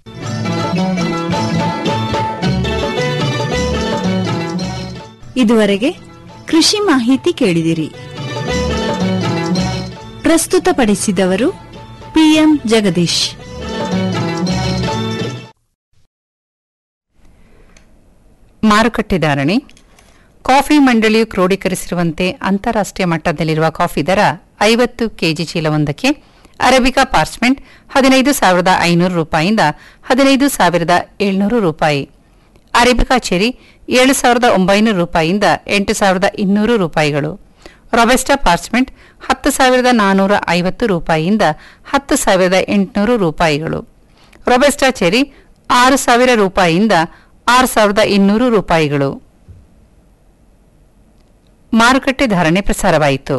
[SPEAKER 7] ಇದುವರೆಗೆ ಕೃಷಿ ಮಾಹಿತಿ ಕೇಳಿದಿರಿ ಪ್ರಸ್ತುತಪಡಿಸಿದವರು ಪಿಎಂ ಜಗದೀಶ್
[SPEAKER 1] ಮಾರುಕಟ್ಟೆ ಧಾರಣೆ ಕಾಫಿ ಮಂಡಳಿಯು ಕ್ರೋಢೀಕರಿಸಿರುವಂತೆ ಅಂತಾರಾಷ್ಟ್ರೀಯ ಮಟ್ಟದಲ್ಲಿರುವ ಕಾಫಿ ದರ ಐವತ್ತು ಕೆಜಿ ಚೀಲವೊಂದಕ್ಕೆ ಅರೇಬಿಕಾ ಪಾರ್ಚ್ಮೆಂಟ್ ಹದಿನೈದು ಸಾವಿರದ ಐನೂರು ರೂಪಾಯಿಯಿಂದ ಹದಿನೈದು ಸಾವಿರದ ಏಳ್ನೂರು ರೂಪಾಯಿ ಅರೇಬಿಕಾ ಚೆರಿ ಏಳು ಸಾವಿರದ ಒಂಬೈನೂರು ರೂಪಾಯಿಯಿಂದ ಎಂಟು ಸಾವಿರದ ಇನ್ನೂರು ರೂಪಾಯಿಗಳು ರೊಬೆಸ್ಟಾ ಪಾರ್ಚ್ಮೆಂಟ್ ಹತ್ತು ಸಾವಿರದ ನಾನ್ನೂರ ಐವತ್ತು ರೂಪಾಯಿಯಿಂದ ಹತ್ತು ಸಾವಿರದ ಎಂಟುನೂರು ರೂಪಾಯಿಗಳು ರೊಬೆಸ್ಟಾ ಚೆರಿ ಆರು ಸಾವಿರ ರೂಪಾಯಿಯಿಂದ ಆರು ಸಾವಿರದ ಇನ್ನೂರು ರೂಪಾಯಿಗಳು ಮಾರುಕಟ್ಟೆ ಧಾರಣೆ ಪ್ರಸಾರವಾಯಿತು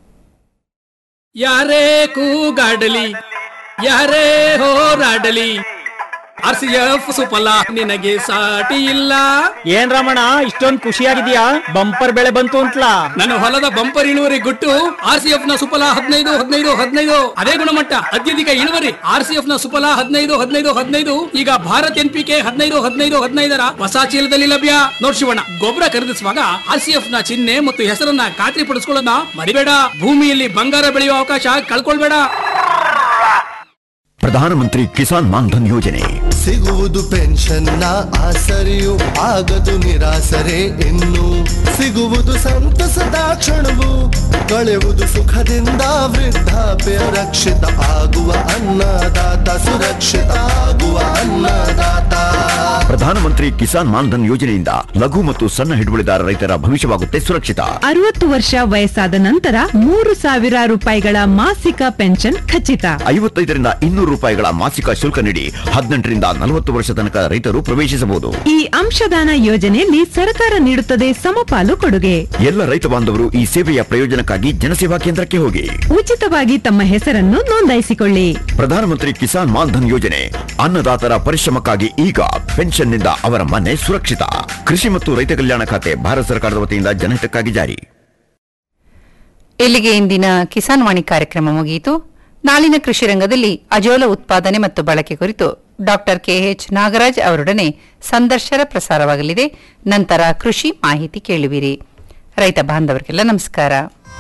[SPEAKER 2] ಯಾರೇ ಕೂಗಾಡಲಿ ಯಾರೇ ಹೋರಾಡಲಿ ಆರ್ ಸಿ ಎಫ್ ಸುಫಲ ನಿನಗೆ ಸಾಟಿ ಇಲ್ಲ
[SPEAKER 10] ಏನ್ ರಮಣ ಇಷ್ಟೊಂದ್ ಖುಷಿಯಾಗಿದ್ಯಾ ಬಂಪರ್ ಬೆಳೆ ಬಂತು ಅಂತ್ಲಾ
[SPEAKER 2] ನನ್ನ ಹೊಲದ ಬಂಪರ್ ಇಳುವರಿ ಗುಟ್ಟು ಆರ್ ಸಿ ಎಫ್ ನ ಸುಫಲ ಹದಿನೈದು ಹದಿನೈದು ಹದಿನೈದು ಅದೇ ಗುಣಮಟ್ಟ ಅತ್ಯಧಿಕ ಇಳುವರಿ ಆರ್ ಸಿ ಎಫ್ ನ ಸುಫಲ ಹದಿನೈದು ಹದಿನೈದು ಹದಿನೈದು ಈಗ ಭಾರತ್ ಎನ್ ಪಿ ಕೆ ಹದಿನೈದು ಹದಿನೈದು ಹದಿನೈದರ ಹೊಸ ಚೀಲದಲ್ಲಿ ಲಭ್ಯ ನೋಡ್ ಶಿವಣ್ಣ ಗೊಬ್ಬರ ಖರೀದಿಸುವಾಗ ಆರ್ ಸಿ ಎಫ್ ನ ಚಿಹ್ನೆ ಮತ್ತು ಹೆಸರನ್ನ ಖಾತ್ರಿ ಪಡಿಸ್ಕೊಳ್ಳೋದನ್ನ ಮರಿಬೇಡ ಭೂಮಿಯಲ್ಲಿ ಬಂಗಾರ ಬೆಳೆಯುವ ಅವಕಾಶ ಕಳ್ಕೊಳ್ಬೇಡ
[SPEAKER 11] ಪ್ರಧಾನಮಂತ್ರಿ ಕಿಸಾನ್ ಮಾನ್ಧನ್ ಯೋಜನೆ
[SPEAKER 12] ಸಿಗುವುದು ಪೆನ್ಷನ್ನ ಆಸರೆಯು ಆಗದು ನಿರಾಸರೆ ಇನ್ನು ಸಿಗುವುದು ಸಂತಸದ ಕ್ಷಣವು ಕಳೆಯುವುದು ಸುಖದಿಂದ ವೃದ್ಧಾಪ್ಯ ರಕ್ಷಿತ ಆಗುವ ಅನ್ನದಾತ ಸುರಕ್ಷಿತ ಆಗುವ ಅನ್ನದಾತ
[SPEAKER 11] ಪ್ರಧಾನಮಂತ್ರಿ ಕಿಸಾನ್ ಮಾನ್ಧನ್ ಯೋಜನೆಯಿಂದ ಲಘು ಮತ್ತು ಸಣ್ಣ ಹಿಡುವಳಿದಾರ ರೈತರ ಭವಿಷ್ಯವಾಗುತ್ತೆ ಸುರಕ್ಷಿತ
[SPEAKER 13] ಅರವತ್ತು ವರ್ಷ ವಯಸ್ಸಾದ ನಂತರ ಮೂರು ಸಾವಿರ ರೂಪಾಯಿಗಳ ಮಾಸಿಕ ಪೆನ್ಷನ್ ಖಚಿತ
[SPEAKER 11] ಐವತ್ತೈದರಿಂದ ಇನ್ನೂರು ರೂಪಾಯಿಗಳ ಮಾಸಿಕ ಶುಲ್ಕ ನೀಡಿ ಹದಿನೆಂಟರಿಂದ ನಲವತ್ತು ವರ್ಷ ತನಕ ರೈತರು ಪ್ರವೇಶಿಸಬಹುದು
[SPEAKER 13] ಈ ಅಂಶದಾನ ಯೋಜನೆಯಲ್ಲಿ ಸರ್ಕಾರ ನೀಡುತ್ತದೆ ಸಮಪಾಲು ಕೊಡುಗೆ
[SPEAKER 11] ಎಲ್ಲ ರೈತ ಬಾಂಧವರು ಈ ಸೇವೆಯ ಪ್ರಯೋಜನಕ್ಕಾಗಿ ಜನಸೇವಾ ಕೇಂದ್ರಕ್ಕೆ ಹೋಗಿ
[SPEAKER 13] ಉಚಿತವಾಗಿ ತಮ್ಮ ಹೆಸರನ್ನು ನೋಂದಾಯಿಸಿಕೊಳ್ಳಿ
[SPEAKER 11] ಪ್ರಧಾನಮಂತ್ರಿ ಕಿಸಾನ್ ಮಾನ್ಧನ್ ಯೋಜನೆ ಅನ್ನದಾತರ ಪರಿಶ್ರಮಕ್ಕಾಗಿ ಈಗ ಪೆನ್ಷನ್ನಿಂದ ಅವರ ಮನೆ ಸುರಕ್ಷಿತ ಕೃಷಿ ಮತ್ತು ರೈತ ಕಲ್ಯಾಣ ಖಾತೆ ಭಾರತ ಸರ್ಕಾರದ ವತಿಯಿಂದ ಜನಹಿತಕ್ಕಾಗಿ ಜಾರಿ
[SPEAKER 1] ಇಲ್ಲಿಗೆ ಇಂದಿನ ಕಿಸಾನ್ ವಾಣಿ ಕಾರ್ಯಕ್ರಮ ಮುಗಿಯಿತು ನಾಳಿನ ಕೃಷಿ ರಂಗದಲ್ಲಿ ಅಜೋಲ ಉತ್ಪಾದನೆ ಮತ್ತು ಬಳಕೆ ಕುರಿತು ಡಾಕ್ಟರ್ ಕೆಎಚ್ ನಾಗರಾಜ್ ಅವರೊಡನೆ ಸಂದರ್ಶನ ಪ್ರಸಾರವಾಗಲಿದೆ ನಂತರ ಕೃಷಿ ಮಾಹಿತಿ ಕೇಳುವಿರಿ ರೈತ ಬಾಂಧವರಿಗೆಲ್ಲ ನಮಸ್ಕಾರ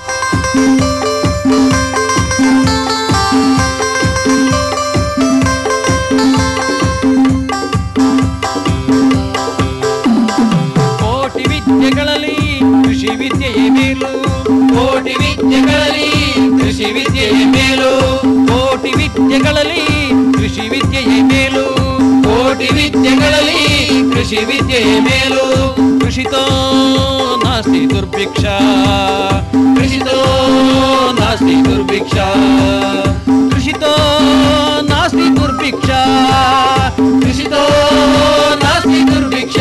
[SPEAKER 14] ಕೋಟಿ ವಿದ್ಯೆಗಳಲ್ಲಿ ಕೃಷಿ ವಿದ್ಯೆಯೇ ಮೇಲು ಕೋಟಿ ವಿದ್ಯೆಗಳಲ್ಲಿ ಕೃಷಿ ವಿದ್ಯೆಯೇ ಮೇಲು ಕೋಟಿ ವಿದ್ಯೆಗಳಲ್ಲಿ ಕೃಷಿ ವಿದ್ಯೆಯೇ ಮೇಲು ಕೋಟಿ ವಿದ್ಯೆಗಳಲ್ಲಿ ಕೃಷಿ ವಿದ್ಯೆಯೇ ಮೇಲು ಕೃಷಿತೋ ನಾಸ್ತಿ ದುರ್ಭಿಕ್ಷ ಕೃಷಿತೋ ನಾಸ್ತಿ ದುರ್ಭಿಕ್ಷ ಕೃಷಿತೋ ನಾಸ್ತಿ ದುರ್ಭಿಕ್ಷ ಕೃಷಿತೋ ನಾಸ್ತಿ ದುರ್ಭಿಕ್ಷ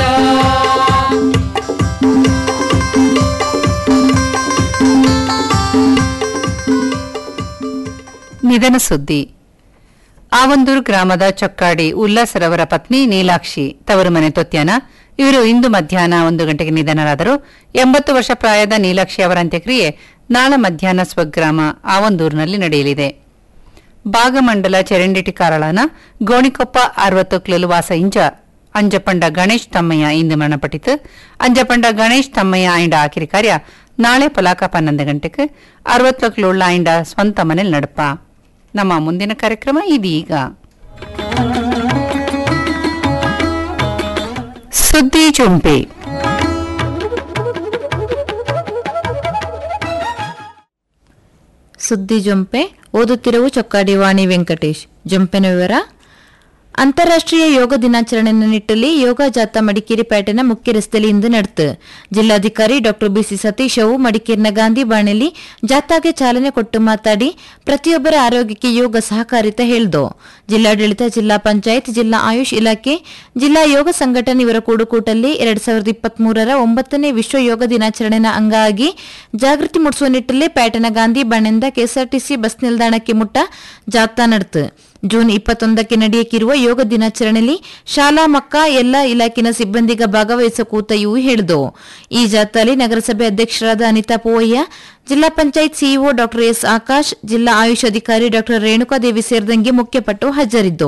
[SPEAKER 1] ನಿಧನ ಸುದ್ದಿ ಆವಂದೂರು ಗ್ರಾಮದ ಚೊಕ್ಕಾಡಿ ಉಲ್ಲಾಸರವರ ಪತ್ನಿ ನೀಲಾಕ್ಷಿ ತವರು ಮನೆ ತೊತ್ಯಾನ ಇವರು ಇಂದು ಮಧ್ಯಾಹ್ನ ಒಂದು ಗಂಟೆಗೆ ನಿಧನರಾದರು ಎಂಬತ್ತು ವರ್ಷ ಪ್ರಾಯದ ನೀಲಾಕ್ಷಿ ಅವರ ಅಂತ್ಯಕ್ರಿಯೆ ನಾಳೆ ಮಧ್ಯಾಹ್ನ ಸ್ವಗ್ರಾಮ ಆವಂದೂರಿನಲ್ಲಿ ನಡೆಯಲಿದೆ ಭಾಗಮಂಡಲ ಚೆರಂಡಿಟಿ ಕಾರಳನ ಗೋಣಿಕೊಪ್ಪ ಅರವತ್ತು ವಾಸ ಇಂಜ ಅಂಜಪಂಡ ಗಣೇಶ್ ತಮ್ಮಯ್ಯ ಇಂದು ಮರಣಪಟ್ಟಿತು ಅಂಜಪಂಡ ಗಣೇಶ್ ತಮ್ಮಯ್ಯ ಆಯ್ಡ ಆಕಿರಿ ಕಾರ್ಯ ನಾಳೆ ಪಲಾಕ ಪನ್ನೊಂದು ಗಂಟೆಗೆ ಅರವತ್ತೊಕ್ಲುಳ್ಳ ಆಯ್ಡ ಸ್ವಂತ ಮನೇಲಿ ನಡಪ ನಮ್ಮ ಮುಂದಿನ ಕಾರ್ಯಕ್ರಮ ಇದೀಗ ಸುದ್ದಿ ಚುಂಪೆ
[SPEAKER 15] ಸುದ್ದಿ ಜೊಂಪೆ ಓದುತ್ತಿರುವ ಚೊಕ್ಕಾಡಿ ವಾಣಿ ವೆಂಕಟೇಶ್ ಜೊಂಪೆನ ವಿವರ ಅಂತಾರಾಷ್ಟ್ರೀಯ ಯೋಗ ದಿನಾಚರಣೆ ನಿಟ್ಟಲ್ಲಿ ಯೋಗ ಜಾಥಾ ಮಡಿಕೇರಿ ಪೇಟೆನ ಮುಖ್ಯ ರಸ್ತೆಯಲ್ಲಿ ಇಂದು ನಡೆತು ಜಿಲ್ಲಾಧಿಕಾರಿ ಡಾ ಬಿಸಿ ಸತೀಶ್ ಅವು ಮಡಿಕೇರಿನ ಗಾಂಧಿ ಬಾಣೆಯಲ್ಲಿ ಜಾಥಾಗೆ ಚಾಲನೆ ಕೊಟ್ಟು ಮಾತಾಡಿ ಪ್ರತಿಯೊಬ್ಬರ ಆರೋಗ್ಯಕ್ಕೆ ಯೋಗ ಸಹಕಾರಿತ ಹೇಳ್ದು ಜಿಲ್ಲಾಡಳಿತ ಜಿಲ್ಲಾ ಪಂಚಾಯತ್ ಜಿಲ್ಲಾ ಆಯುಷ್ ಇಲಾಖೆ ಜಿಲ್ಲಾ ಯೋಗ ಸಂಘಟನೆ ಇವರ ಕೂಡುಕೂಟಲ್ಲಿ ಎರಡ್ ಸಾವಿರದ ಇಪ್ಪತ್ಮೂರರ ಒಂಬತ್ತನೇ ವಿಶ್ವ ಯೋಗ ದಿನಾಚರಣೆನ ಅಂಗವಾಗಿ ಜಾಗೃತಿ ಮೂಡಿಸುವ ನಿಟ್ಟಲ್ಲಿ ಪೇಟೆನ ಗಾಂಧಿ ಬಾಣೆಯಿಂದ ಕೆಎಸ್ಆರ್ಟಿಸಿ ಬಸ್ ನಿಲ್ದಾಣಕ್ಕೆ ಮುಟ್ಟ ಜಾಥಾ ನಡೆತು ಜೂನ್ ಇಪ್ಪತ್ತೊಂದಕ್ಕೆ ನಡೆಯಕ್ಕಿರುವ ಯೋಗ ದಿನಾಚರಣೆಯಲ್ಲಿ ಶಾಲಾ ಮಕ್ಕ ಎಲ್ಲ ಇಲಾಖೆನ ಸಿಬ್ಬಂದಿಗ ಭಾಗವಹಿಸುವ ಕೂತ ಇವು ಹೇಳಿದು ಈ ಜಾಥಾಲಿ ನಗರಸಭೆ ಅಧ್ಯಕ್ಷರಾದ ಅನಿತಾ ಪೋವಯ್ಯ ಜಿಲ್ಲಾ ಪಂಚಾಯತ್ ಸಿಇಒ ಡಾ ಎಸ್ ಆಕಾಶ್ ಜಿಲ್ಲಾ ಆಯುಷ್ ಅಧಿಕಾರಿ ಡಾ ರೇಣುಕಾದೇವಿ ಸೇರಿದಂಗೆ ಮುಖ್ಯಪಟ್ಟು ಹಾಜರಿದ್ದು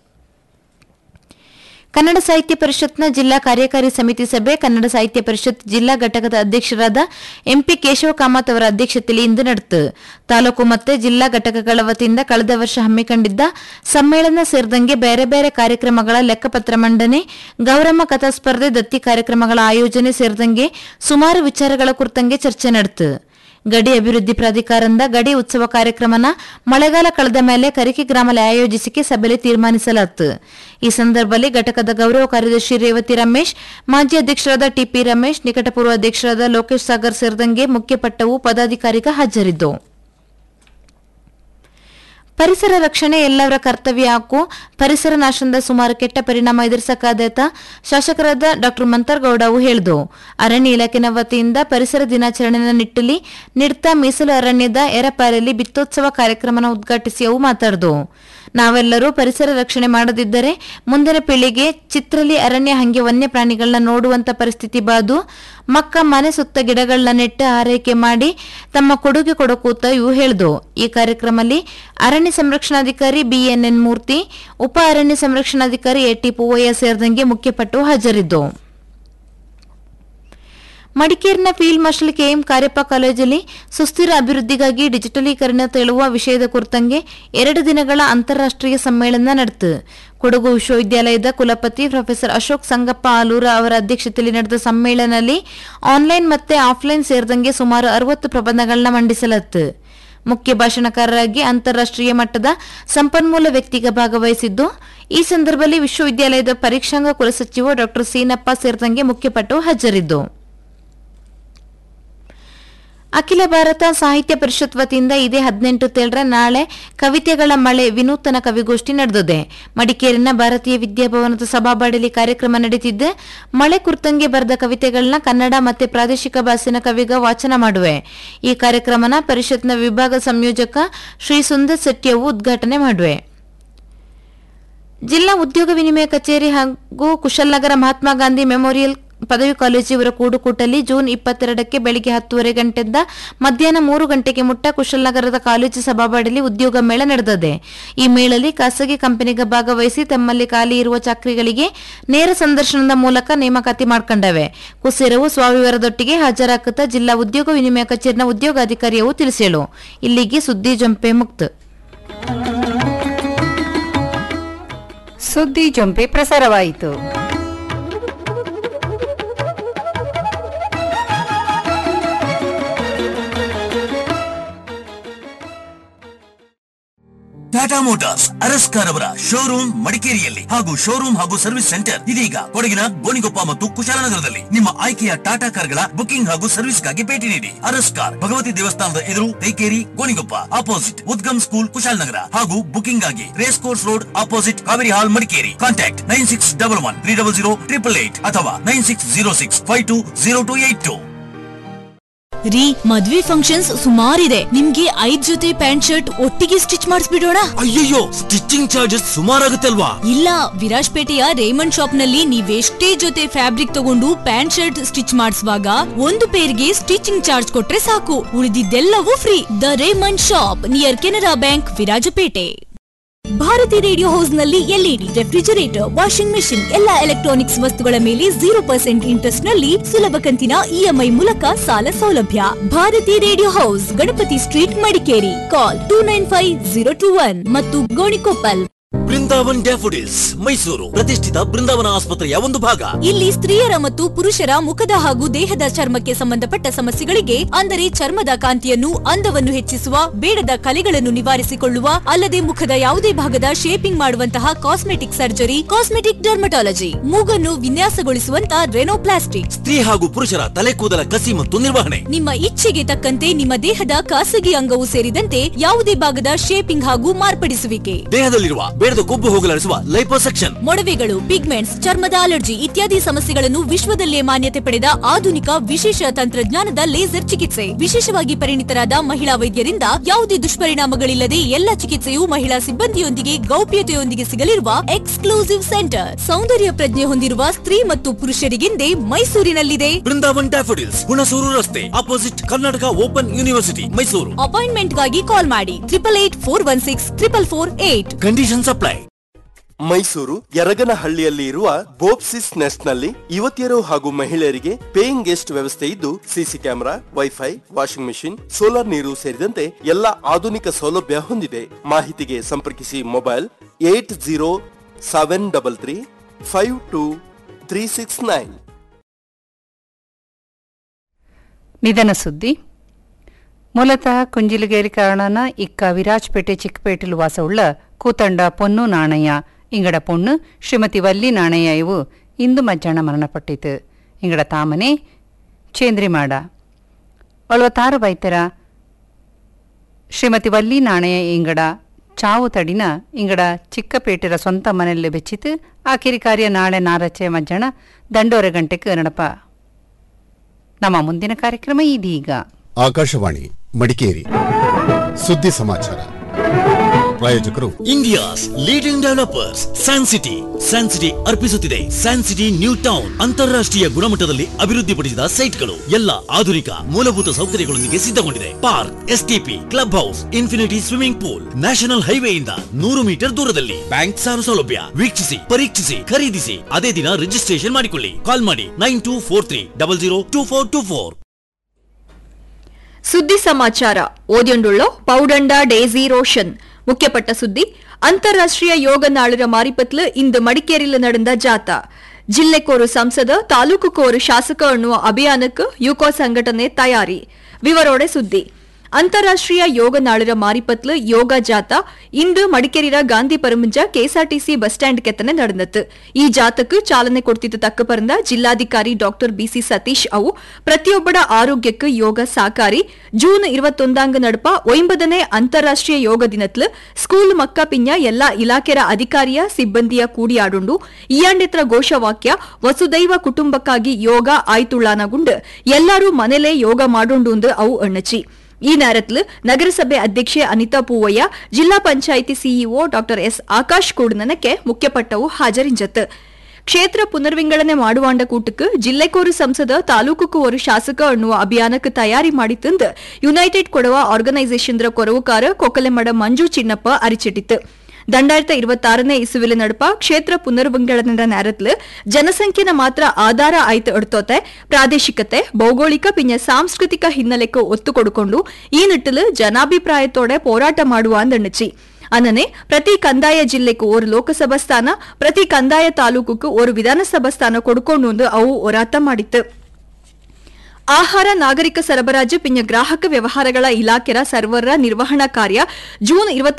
[SPEAKER 15] ಕನ್ನಡ ಸಾಹಿತ್ಯ ಪರಿಷತ್ನ ಜಿಲ್ಲಾ ಕಾರ್ಯಕಾರಿ ಸಮಿತಿ ಸಭೆ ಕನ್ನಡ ಸಾಹಿತ್ಯ ಪರಿಷತ್ ಜಿಲ್ಲಾ ಘಟಕದ ಅಧ್ಯಕ್ಷರಾದ ಎಂಪಿ ಕೇಶವ ಕಾಮತ್ ಅವರ ಅಧ್ಯಕ್ಷತೆಯಲ್ಲಿ ಇಂದು ನಡೆತು ತಾಲೂಕು ಮತ್ತೆ ಜಿಲ್ಲಾ ಘಟಕಗಳ ವತಿಯಿಂದ ಕಳೆದ ವರ್ಷ ಹಮ್ಮಿಕೊಂಡಿದ್ದ ಸಮ್ಮೇಳನ ಸೇರಿದಂಗೆ ಬೇರೆ ಬೇರೆ ಕಾರ್ಯಕ್ರಮಗಳ ಲೆಕ್ಕಪತ್ರ ಮಂಡನೆ ಗೌರಮ್ಮ ಕಥಾ ಸ್ಪರ್ಧೆ ದತ್ತಿ ಕಾರ್ಯಕ್ರಮಗಳ ಆಯೋಜನೆ ಸೇರಿದಂಗೆ ಸುಮಾರು ವಿಚಾರಗಳ ಕುರಿತಂಗೆ ಚರ್ಚೆ ನಡೆತು ಗಡಿ ಅಭಿವೃದ್ಧಿ ಪ್ರಾಧಿಕಾರದಿಂದ ಗಡಿ ಉತ್ಸವ ಕಾರ್ಯಕ್ರಮನ ಮಳೆಗಾಲ ಕಳೆದ ಮೇಲೆ ಕರಿಕೆ ಗ್ರಾಮದಲ್ಲಿ ಆಯೋಜಿಸಿಕೆ ಸಭೆಯಲ್ಲಿ ತೀರ್ಮಾನಿಸಲಾಯಿತು ಈ ಸಂದರ್ಭದಲ್ಲಿ ಘಟಕದ ಗೌರವ ಕಾರ್ಯದರ್ಶಿ ರೇವತಿ ರಮೇಶ್ ಮಾಜಿ ಅಧ್ಯಕ್ಷರಾದ ಟಿಪಿ ರಮೇಶ್ ನಿಕಟಪೂರ್ವ ಅಧ್ಯಕ್ಷರಾದ ಲೋಕೇಶ್ ಸಾಗರ್ ಸೇರಿದಂಗೆ ಮುಖ್ಯಪಟ್ಟವು ಪದಾಧಿಕಾರಿಗ ಹಾಜರಿದ್ದು ಪರಿಸರ ರಕ್ಷಣೆ ಎಲ್ಲವರ ಕರ್ತವ್ಯ ಹಾಕು ಪರಿಸರ ನಾಶನದ ಸುಮಾರು ಕೆಟ್ಟ ಪರಿಣಾಮ ಎದುರಿಸಕ್ಕಾದೇತ ಶಾಸಕರಾದ ಡಾ ಮಂತರ್ಗೌಡ ಅವು ಹೇಳಿದು ಅರಣ್ಯ ಇಲಾಖೆನ ವತಿಯಿಂದ ಪರಿಸರ ದಿನಾಚರಣೆಯ ನಿಟ್ಟಲ್ಲಿ ನಿಡ್ತಾ ಮೀಸಲು ಅರಣ್ಯದ ಎರಪಾರಲ್ಲಿ ಬಿತ್ತೋತ್ಸವ ಕಾರ್ಯಕ್ರಮನ ಉದ್ಘಾಟಿಸಿ ಅವು ಮಾತಾಡಿದು ನಾವೆಲ್ಲರೂ ಪರಿಸರ ರಕ್ಷಣೆ ಮಾಡದಿದ್ದರೆ ಮುಂದಿನ ಪೀಳಿಗೆ ಚಿತ್ರಲಿ ಅರಣ್ಯ ಹಂಗೆ ವನ್ಯ ಪ್ರಾಣಿಗಳನ್ನ ನೋಡುವಂತ ಪರಿಸ್ಥಿತಿ ಬಾದು ಮಕ್ಕ ಮನೆ ಸುತ್ತ ಗಿಡಗಳನ್ನ ನೆಟ್ಟು ಆರೈಕೆ ಮಾಡಿ ತಮ್ಮ ಕೊಡುಗೆ ಕೊಡಕೂತ ಇವು ಹೇಳಿದು ಈ ಕಾರ್ಯಕ್ರಮದಲ್ಲಿ ಅರಣ್ಯ ಸಂರಕ್ಷಣಾಧಿಕಾರಿ ಬಿಎನ್ಎನ್ ಮೂರ್ತಿ ಉಪ ಅರಣ್ಯ ಸಂರಕ್ಷಣಾಧಿಕಾರಿ ಎಟಿ ಪೂವಯ್ಯ ಸೇರಿದಂಗೆ ಮುಖ್ಯಪಟ್ಟು ಹಾಜರಿದ್ದು ಮಡಿಕೇರಿನ ಫೀಲ್ಡ್ ಮಾರ್ಷಲ್ ಕೆಎಂ ಕಾರ್ಯಪ್ಪ ಕಾಲೇಜಲ್ಲಿ ಸುಸ್ಥಿರ ಅಭಿವೃದ್ಧಿಗಾಗಿ ಡಿಜಿಟಲೀಕರಣ ತೇಳುವ ವಿಷಯದ ಕುರಿತಂಗೆ ಎರಡು ದಿನಗಳ ಅಂತಾರಾಷ್ಟ್ರೀಯ ಸಮ್ಮೇಳನ ನಡೆತು ಕೊಡಗು ವಿಶ್ವವಿದ್ಯಾಲಯದ ಕುಲಪತಿ ಪ್ರೊಫೆಸರ್ ಅಶೋಕ್ ಸಂಗಪ್ಪ ಆಲೂರ ಅವರ ಅಧ್ಯಕ್ಷತೆಯಲ್ಲಿ ನಡೆದ ಸಮ್ಮೇಳನದಲ್ಲಿ ಆನ್ಲೈನ್ ಮತ್ತೆ ಆಫ್ಲೈನ್ ಸೇರಿದಂಗೆ ಸುಮಾರು ಅರವತ್ತು ಪ್ರಬಂಧಗಳನ್ನ ಮಂಡಿಸಲಾಯಿತು ಮುಖ್ಯ ಭಾಷಣಕಾರರಾಗಿ ಅಂತಾರಾಷ್ಟ್ರೀಯ ಮಟ್ಟದ ಸಂಪನ್ಮೂಲ ವ್ಯಕ್ತಿಗ ಭಾಗವಹಿಸಿದ್ದು ಈ ಸಂದರ್ಭದಲ್ಲಿ ವಿಶ್ವವಿದ್ಯಾಲಯದ ಪರೀಕ್ಷಾಂಗ ಕುಲಸಚಿವ ಡಾ ಸೀನಪ್ಪ ಸೇರಿದಂಗೆ ಮುಖ್ಯಪಟ್ಟು ಹಾಜರಿದ್ದು ಅಖಿಲ ಭಾರತ ಸಾಹಿತ್ಯ ಪರಿಷತ್ ವತಿಯಿಂದ ಇದೇ ಹದಿನೆಂಟು ತೇಳರ ನಾಳೆ ಕವಿತೆಗಳ ಮಳೆ ವಿನೂತನ ಕವಿಗೋಷ್ಠಿ ನಡೆದಿದೆ ಮಡಿಕೇರಿನ ಭಾರತೀಯ ವಿದ್ಯಾಭವನದ ಸಭಾಬಾಡಿಲಿ ಕಾರ್ಯಕ್ರಮ ನಡೀತಿದ್ದೆ ಮಳೆ ಕುರ್ತಂಗೆ ಬರೆದ ಕವಿತೆಗಳನ್ನ ಕನ್ನಡ ಮತ್ತೆ ಪ್ರಾದೇಶಿಕ ಭಾಷೆನ ಕವಿಗ ವಾಚನ ಮಾಡುವೆ ಈ ಕಾರ್ಯಕ್ರಮನ ಪರಿಷತ್ನ ವಿಭಾಗ ಸಂಯೋಜಕ ಶ್ರೀ ಸುಂದರ್ ಶೆಟ್ಟಿಯವು ಉದ್ಘಾಟನೆ ಮಾಡುವೆ ಜಿಲ್ಲಾ ಉದ್ಯೋಗ ವಿನಿಮಯ ಕಚೇರಿ ಹಾಗೂ ಕುಶಲ್ನಗರ ಮಹಾತ್ಮ ಗಾಂಧಿ ಮೆಮೋರಿಯಲ್ ಪದವಿ ಕಾಲೇಜು ಇವರ ಕೂಡುಕೂಟಲ್ಲಿ ಜೂನ್ ಇಪ್ಪತ್ತೆರಡಕ್ಕೆ ಬೆಳಿಗ್ಗೆ ಹತ್ತುವರೆ ಗಂಟೆಯಿಂದ ಮಧ್ಯಾಹ್ನ ಮೂರು ಗಂಟೆಗೆ ಮುಟ್ಟ ಕುಶಲ್ನಗರದ ಕಾಲೇಜು ಸಭಾಬಾಡಲಿ ಉದ್ಯೋಗ ಮೇಳ ನಡೆದಿದೆ ಈ ಮೇಳಲ್ಲಿ ಖಾಸಗಿ ಕಂಪನಿಗೆ ಭಾಗವಹಿಸಿ ತಮ್ಮಲ್ಲಿ ಖಾಲಿ ಇರುವ ಚಾಕರಿಗಳಿಗೆ ನೇರ ಸಂದರ್ಶನದ ಮೂಲಕ ನೇಮಕಾತಿ ಮಾಡ್ಕೊಂಡವೆ ಕುಸೇರವು ಸ್ವವಿವರದೊಟ್ಟಿಗೆ ಹಾಜರಾಗುತ್ತಾ ಜಿಲ್ಲಾ ಉದ್ಯೋಗ ವಿನಿಮಯ ಕಚೇರಿನ ಉದ್ಯೋಗಾಧಿಕಾರಿಯವು ತಿಳಿಸೇಳು ಇಲ್ಲಿಗೆ ಸುದ್ದಿ ಜಂಪೆ ಮುಕ್ತ
[SPEAKER 1] ಸುದ್ದಿ ಜೊಂಪೆ ಪ್ರಸಾರವಾಯಿತು
[SPEAKER 16] ಟಾಟಾ ಮೋಟಾರ್ಸ್ ಅರಸ್ಕಾರ್ ಅವರ ಶೋರೂಮ್ ಮಡಿಕೇರಿಯಲ್ಲಿ ಹಾಗೂ ಶೋರೂಮ್ ಹಾಗೂ ಸರ್ವಿಸ್ ಸೆಂಟರ್ ಇದೀಗ ಕೊಡಗಿನ ಗೋಣಿಗೊಪ್ಪ ಮತ್ತು ಕುಶಾಲನಗರದಲ್ಲಿ ನಿಮ್ಮ ಆಯ್ಕೆಯ ಟಾಟಾ ಕಾರ್ಗಳ ಬುಕಿಂಗ್ ಹಾಗೂ ಸರ್ವಿಸ್ಗಾಗಿ ಭೇಟಿ ನೀಡಿ ಅರಸ್ಕಾರ್ ಭಗವತಿ ದೇವಸ್ಥಾನದ ಎದುರು ತೈಕೇರಿ ಗೋಣಿಗೊಪ್ಪ ಆಪೋಸಿಟ್ ಉದ್ಗಮ್ ಸ್ಕೂಲ್ ಕುಶಾಲನಗರ ಹಾಗೂ ಬುಕಿಂಗ್ ಆಗಿ race course road opposite Kaveri hall Madikeri contact nine six double one three double zero triple eight ಅಥವಾ nine six zero six five two zero two eight two
[SPEAKER 17] ರೀ ಮದ್ವೆ ಫಂಕ್ಷನ್ಸ್ ಸುಮಾರಿದೆ ನಿಮ್ಗೆ ಐದ್ ಜೊತೆ ಪ್ಯಾಂಟ್ ಶರ್ಟ್ ಒಟ್ಟಿಗೆ ಸ್ಟಿಚ್ ಮಾಡಿಸ್ಬಿಡೋಣ
[SPEAKER 16] ಅಯ್ಯಯ್ಯೋ ಸ್ಟಿಚಿಂಗ್ ಚಾರ್ಜಸ್ ಸುಮಾರಾಗುತ್ತೆ ಅಲ್ವಾ
[SPEAKER 17] ಇಲ್ಲ ವಿರಾಜ್ಪೇಟೆಯ ರೇಮಂಡ್ ಶಾಪ್ ನಲ್ಲಿ ನೀವೆಷ್ಟೇ ಜೊತೆ ಫ್ಯಾಬ್ರಿಕ್ ತಗೊಂಡು ಪ್ಯಾಂಟ್ ಶರ್ಟ್ ಸ್ಟಿಚ್ ಮಾಡಿಸುವಾಗ ಒಂದು ಪೇರ್ಗೆ ಸ್ಟಿಚಿಂಗ್ ಚಾರ್ಜ್ ಕೊಟ್ರೆ ಸಾಕು ಉಳಿದಿದ್ದೆಲ್ಲವೂ free the Raymond shop near Canara bank Virajpet Bharati radio house ನಲ್ಲಿ ಎಲ್ಇಡಿ ರೆಫ್ರಿಜರೇಟರ್ ವಾಷಿಂಗ್ ಮೆಷಿನ್ ಎಲ್ಲಾ ಎಲೆಕ್ಟ್ರಾನಿಕ್ಸ್ ವಸ್ತುಗಳ ಮೇಲೆ ಜೀರೋ ಪರ್ಸೆಂಟ್ ಇಂಟ್ರೆಸ್ಟ್ ನಲ್ಲಿ ಸುಲಭ ಕಂತಿನ ಇಎಂಐ ಮೂಲಕ ಸಾಲ ಸೌಲಭ್ಯ Bharati radio house Ganapathi street Madikeri call two nine five zero two one ಮತ್ತು ಗೋಣಿಕೊಪ್ಪಲ್
[SPEAKER 16] ಬೃಂದಾವನ್ ಡ್ಯಾಫೋಡಿಲ್ಸ್ ಮೈಸೂರು ಪ್ರತಿಷ್ಠಿತ ಬೃಂದಾವನ ಆಸ್ಪತ್ರೆಯ ಒಂದು ಭಾಗ
[SPEAKER 17] ಇಲ್ಲಿ ಸ್ತ್ರೀಯರ ಮತ್ತು ಪುರುಷರ ಮುಖದ ಹಾಗೂ ದೇಹದ ಚರ್ಮಕ್ಕೆ ಸಂಬಂಧಪಟ್ಟ ಸಮಸ್ಯೆಗಳಿಗೆ ಅಂದರೆ ಚರ್ಮದ ಕಾಂತಿಯನ್ನು ಅಂದವನ್ನು ಹೆಚ್ಚಿಸುವ ಬೇಡದ ಕಲೆಗಳನ್ನು ನಿವಾರಿಸಿಕೊಳ್ಳುವ ಅಲ್ಲದೆ ಮುಖದ ಯಾವುದೇ ಭಾಗದ ಶೇಪಿಂಗ್ ಮಾಡುವಂತಹ ಕಾಸ್ಮೆಟಿಕ್ ಸರ್ಜರಿ ಕಾಸ್ಮೆಟಿಕ್ ಡರ್ಮಟಾಲಜಿ ಮೂಗನ್ನು ವಿನ್ಯಾಸಗೊಳಿಸುವಂತ ರೆನೋಪ್ಲಾಸ್ಟಿ
[SPEAKER 16] ಸ್ತ್ರೀ ಹಾಗೂ ಪುರುಷರ ತಲೆ ಕೂದಲ ಕಸಿ ಮತ್ತು ನಿರ್ವಹಣೆ
[SPEAKER 17] ನಿಮ್ಮ ಇಚ್ಛೆಗೆ ತಕ್ಕಂತೆ ನಿಮ್ಮ ದೇಹದ ಖಾಸಗಿ ಅಂಗವು ಸೇರಿದಂತೆ ಯಾವುದೇ ಭಾಗದ ಶೇಪಿಂಗ್ ಹಾಗೂ ಮಾರ್ಪಡಿಸುವಿಕೆ
[SPEAKER 16] ದೇಹದಲ್ಲಿರುವ ಬೇಡದ ಕೊಬ್ಬು ಹೋಗಲಾಡಿಸುವ ಲೈಪೋಸೆಕ್ಷನ್
[SPEAKER 17] ಮೊಡವೆಗಳು ಪಿಗ್ಮೆಂಟ್ಸ್ ಚರ್ಮದ ಅಲರ್ಜಿ ಇತ್ಯಾದಿ ಸಮಸ್ಯೆಗಳನ್ನು ವಿಶ್ವದಲ್ಲೇ ಮಾನ್ಯತೆ ಪಡೆದ ಆಧುನಿಕ ವಿಶೇಷ ತಂತ್ರಜ್ಞಾನದ ಲೇಸರ್ ಚಿಕಿತ್ಸೆ ವಿಶೇಷವಾಗಿ ಪರಿಣಿತರಾದ ಮಹಿಳಾ ವೈದ್ಯರಿಂದ ಯಾವುದೇ ದುಷ್ಪರಿಣಾಮಗಳಿಲ್ಲದೆ ಎಲ್ಲ ಚಿಕಿತ್ಸೆಯು ಮಹಿಳಾ ಸಿಬ್ಬಂದಿಯೊಂದಿಗೆ ಗೌಪ್ಯತೆಯೊಂದಿಗೆ ಸಿಗಲಿರುವ ಎಕ್ಸ್ಕ್ಲೂಸಿವ್ ಸೆಂಟರ್ ಸೌಂದರ್ಯ ಪ್ರಜ್ಞೆ ಹೊಂದಿರುವ ಸ್ತ್ರೀ ಮತ್ತು ಪುರುಷರಿಗೆಂದೇ ಮೈಸೂರಿನಲ್ಲಿದೆ
[SPEAKER 16] ಬೃಂದಾವನ್ ಡ್ಯಾಫೋಡಿಲ್ಸ್ ಹುಣಸೂರು ರಸ್ತೆ opposite Karnataka open university Mysore
[SPEAKER 17] ಅಪಾಯಿಂಟ್ಮೆಂಟ್ಗಾಗಿ ಕಾಲ್ ಮಾಡಿ triple eight four one six triple four eight
[SPEAKER 16] condition apply
[SPEAKER 18] Mysore ಯರಗನಹಳ್ಳಿಯಲ್ಲಿ ಇರುವ ಬೋಪ್ಸಿಸ್ ನೆಸ್ಟ್ ನಲ್ಲಿ ಯುವತಿಯರು ಹಾಗೂ ಮಹಿಳೆಯರಿಗೆ ಪೇಯಿಂಗ್ ಗೆಸ್ಟ್ ವ್ಯವಸ್ಥೆ ಇದ್ದು CC camera wifi washing machine solar ನೀರು ಸೇರಿದಂತೆ ಎಲ್ಲ ಆಧುನಿಕ ಸೌಲಭ್ಯ ಹೊಂದಿದೆ ಮಾಹಿತಿಗೆ ಸಂಪರ್ಕಿಸಿ mobile eight zero seven double three five two three six nine
[SPEAKER 1] ನಿಧನ ಸುದ್ದಿ ಮೂಲತಃ ಕುಂಜಿಲಿಗೇರಿ ಕಾರಣನ ಇಕ್ಕ ವಿರಾಜ್ಪೇಟೆ ಚಿಕ್ಕಪೇಟೆಲು ವಾಸವುಳ್ಳ ಕೂತಂಡ ಪೊನ್ನು ನಾಣಯ್ಯ ಇಂಗಡ ಪೊಣ್ಣು ಶ್ರೀಮತಿ ವಲ್ಲಿ ನಾಣಯ್ಯ ಇವು ಇಂದು ಮಧ್ಯಾಹ್ನ ಮರಣಪಟ್ಟಿತು ಇಂಗಡ ತಾಮನೆ ಚೇಂದ್ರಿಮಾಡ ಒಳವತ್ತಾರು ಬೈತರ ಶ್ರೀಮತಿ ವಲ್ಲಿ ನಾಣಯ್ಯ ಇಂಗಡ ಚಾವು ತಡಿನ ಇಂಗಡ ಚಿಕ್ಕಪೇಟೆರ ಸ್ವಂತ ಮನೆಯಲ್ಲಿ ಬೆಚ್ಚಿತು ಆ ಕಿರಿಕಾರ್ಯ ನಾಳೆ ನಾರಚೆ ಮಧ್ಯಾಹ್ನ ದಂಡೋರೆ ಗಂಟೆಗೆ ನಡಪ ನಮ್ಮ ಮುಂದಿನ ಕಾರ್ಯಕ್ರಮ ಇದೀಗ
[SPEAKER 19] ಆಕಾಶವಾಣಿ ಮಡಿಕೇರಿ ಸುದ್ದಿ ಸಮಾಚಾರ ಪ್ರಾಯೋಜಕರು
[SPEAKER 16] India's leading developers San City San City ಅರ್ಪಿಸುತ್ತಿದೆ ಸ್ಯಾನ್ ಸಿಟಿ ನ್ಯೂ ಟೌನ್ ಅಂತಾರಾಷ್ಟ್ರೀಯ ಗುಣಮಟ್ಟದಲ್ಲಿ ಅಭಿವೃದ್ಧಿಪಡಿಸಿದ ಸೈಟ್ಗಳು ಎಲ್ಲ ಆಧುನಿಕ ಮೂಲಭೂತ ಸೌಕರ್ಯಗಳೊಂದಿಗೆ ಸಿದ್ಧಗೊಂಡಿದೆ park STP club house infinity swimming pool national ಹೈವೇಯಿಂದ ನೂರು ಮೀಟರ್ ದೂರದಲ್ಲಿ ಬ್ಯಾಂಕ್ ಸಾಲ ಸೌಲಭ್ಯ ವೀಕ್ಷಿಸಿ ಪರೀಕ್ಷಿಸಿ ಖರೀದಿಸಿ ಅದೇ ದಿನ ರಿಜಿಸ್ಟ್ರೇಷನ್ ಮಾಡಿಕೊಳ್ಳಿ ಕಾಲ್ ಮಾಡಿ nine two four three double zero two four two four
[SPEAKER 20] ಸುದ್ದಿ ಸಮಾಚಾರ ಓದ್ಯೊಂಡುಳ್ಳೋ ಪೌಡಂಡ ಡೇಸಿ ರೋಷನ್ ಮುಖ್ಯಪಟ್ಟ ಸುದ್ದಿ ಅಂತಾರಾಷ್ಟ್ರೀಯ ಯೋಗ ನಾಳರ ಮಾರಿಪತ್ಲು ಇಂದು ಮಡಿಕೇರಿயில் நடந்த ಜಾಥಾ ಜಿಲ್ಲೆಕೋರು ಸಂಸದ ತಾಲೂಕು ಕೋರು ಶಾಸಕ ಅನ್ನುವ ಅಭಿಯಾನಕ್ಕೆ ಯುಕೋ ಸಂಘಟನೆ ತಯಾರಿ ವಿವರೋಡೆ ಸುದ್ದಿ ಅಂತಾರಾಷ್ಟ್ರೀಯ ಯೋಗ ನಾಳಿರ ಮಾರಿಪತ್ಲು ಯೋಗ ಜಾಥಾ ಇಂದು ಮಡಿಕೇರಿಯ ಗಾಂಧಿ ಪರಮುಂಜ ಕೆಎಸ್ಆರ್ಟಿಸಿ ಬಸ್ ಸ್ಟ್ಯಾಂಡ್ ಕೆತ್ತನೆ ನಡೆದತ್ತು ಈ ಜಾಥಾக்கு ಚಾಲನೆ ಕೊಡ್ತಿದ್ದ ತಕ್ಕ ಪರಂದ ಜಿಲ್ಲಾಧಿಕಾರಿ ಡಾಕ್ಟರ್ ಬಿಸಿ ಸತೀಶ್ ಅವು ಪ್ರತಿಯೊಬ್ಬರ ಆರೋಗ್ಯಕ್ಕೆ ಯೋಗ ಸಾಕಾರಿ ಜೂನ್ ಇರುವತ್ತೊಂದಾಂಗ ನಡಪ ಒಂಬದನೇ ಅಂತಾರಾಷ್ಟ್ರೀಯ ಯೋಗ ದಿನತ್ಲು ಸ್ಕೂಲ್ ಮಕ್ಕ ಪಿಂಜ ಎಲ್ಲಾ ಇಲಾಖೆರ ಅಧಿಕಾರಿಯ ಸಿಬ್ಬಂದಿಯ ಕೂಡಿಯಾಡುಂಡು ಇಯಾಂಡೆತ್ರ ಘೋಷವಾಕ್ಯ ವಸುದೈವ ಕುಟುಂಬಕ್ಕಾಗಿ ಯೋಗ ಆಯ್ತುಳ್ಳಾನಗುಂಡು ಎಲ್ಲರೂ ಮನೆಲೇ ಯೋಗ ಮಾಡೋಂಡು ಅವು ಅಣ್ಣಚಿ ಈ நேரத்தில் ನಗರಸಭೆ ಅಧ್ಯಕ್ಷೆ ಅನಿತಾ ಪೂವಯ್ಯ ಜಿಲ್ಲಾ panchayat CEO doctor S Akash ಕೂಡನಕ್ಕೆ ಮುಖ್ಯಪಟ್ಟವು ಹಾಜರಿಂಜತ್ ಕ್ಷೇತ್ರ ಪುನರ್ವಿಂಗಡಣೆ ಮಾಡುವಾಂಡ ಕೂಟಕ್ಕೆ ಜಿಲ್ಲೆಕೋರು ಸಂಸದ ತಾಲೂಕುಕು ஒரு ಶಾಸಕ ಅನ್ನುವ ಅಭಿಯಾನಕ್ಕೆ ತಯಾರಿ ಮಾಡಿತ್ತಂದು ಯುನೈಟೆಡ್ ಕೊಡವ ಆರ್ಗನೈಸೇಷನ್ರ ಕೊರವುಕಾರ ಕೊಕ್ಕಲೆಮಡ ಮಂಜು ಚಿನ್ನಪ್ಪ ಅರಿಚಿಟ್ಟಿತ್ತು രണ്ടായിരത്തി ഇരുപത്തി ആറിനെ ഇസുവില് നടപ്പ ക്ഷേത്ര പുനർവിംഗടന നേരത്തില് ಜನಸಂಖ್ಯೆನ ಮಾತ್ರ ಆಧಾರ ಆಯ್ತು ಎಡ್ತೋತೆ ಪ್ರಾದೇಶಿಕತೆ ಭೌಗೋಳಿಕ ಪಿನ್ನ ಸಾಂಸ್ಕೃತಿಕ ಹಿನ್ನೆಲೆಕ್ಕೆ ಒತ್ತು ಕೊಡುಕೊಂಡು ಈ ನಿಟ್ಟಿಲು ಜನಾಭಿಪ್ರಾಯത്തോടെ പോരാಟ ಮಾಡುವ ಅಂದಣ್ಣಚಿ ಅನ್ನನೆ ಪ್ರತಿ ಕಂದಾಯ ಜಿಲ್ಲೆಗೂ ஒரு ಲೋಕಸಭಾ ಸ್ಥಾನ ಪ್ರತಿ ಕಂದಾಯ ತಾಲೂಕುಗೂ ஒரு ವಿಧಾನಸಭಾ ಸ್ಥಾನ ಕೊಡ್ಕೊಂಡು ಒಂದು ಅವು ಹೋರಾಟ ಮಾಡಿತ್ತು ಆಹಾರ ನಾಗರಿಕ ಸರಬರಾಜು ಪಿನ್ನ ಗ್ರಾಹಕ ವ್ಯವಹಾರಗಳ ಇಲಾಖೆಯ ಸರ್ವರ ನಿರ್ವಹಣಾ ಕಾರ್ಯ ಜೂನ್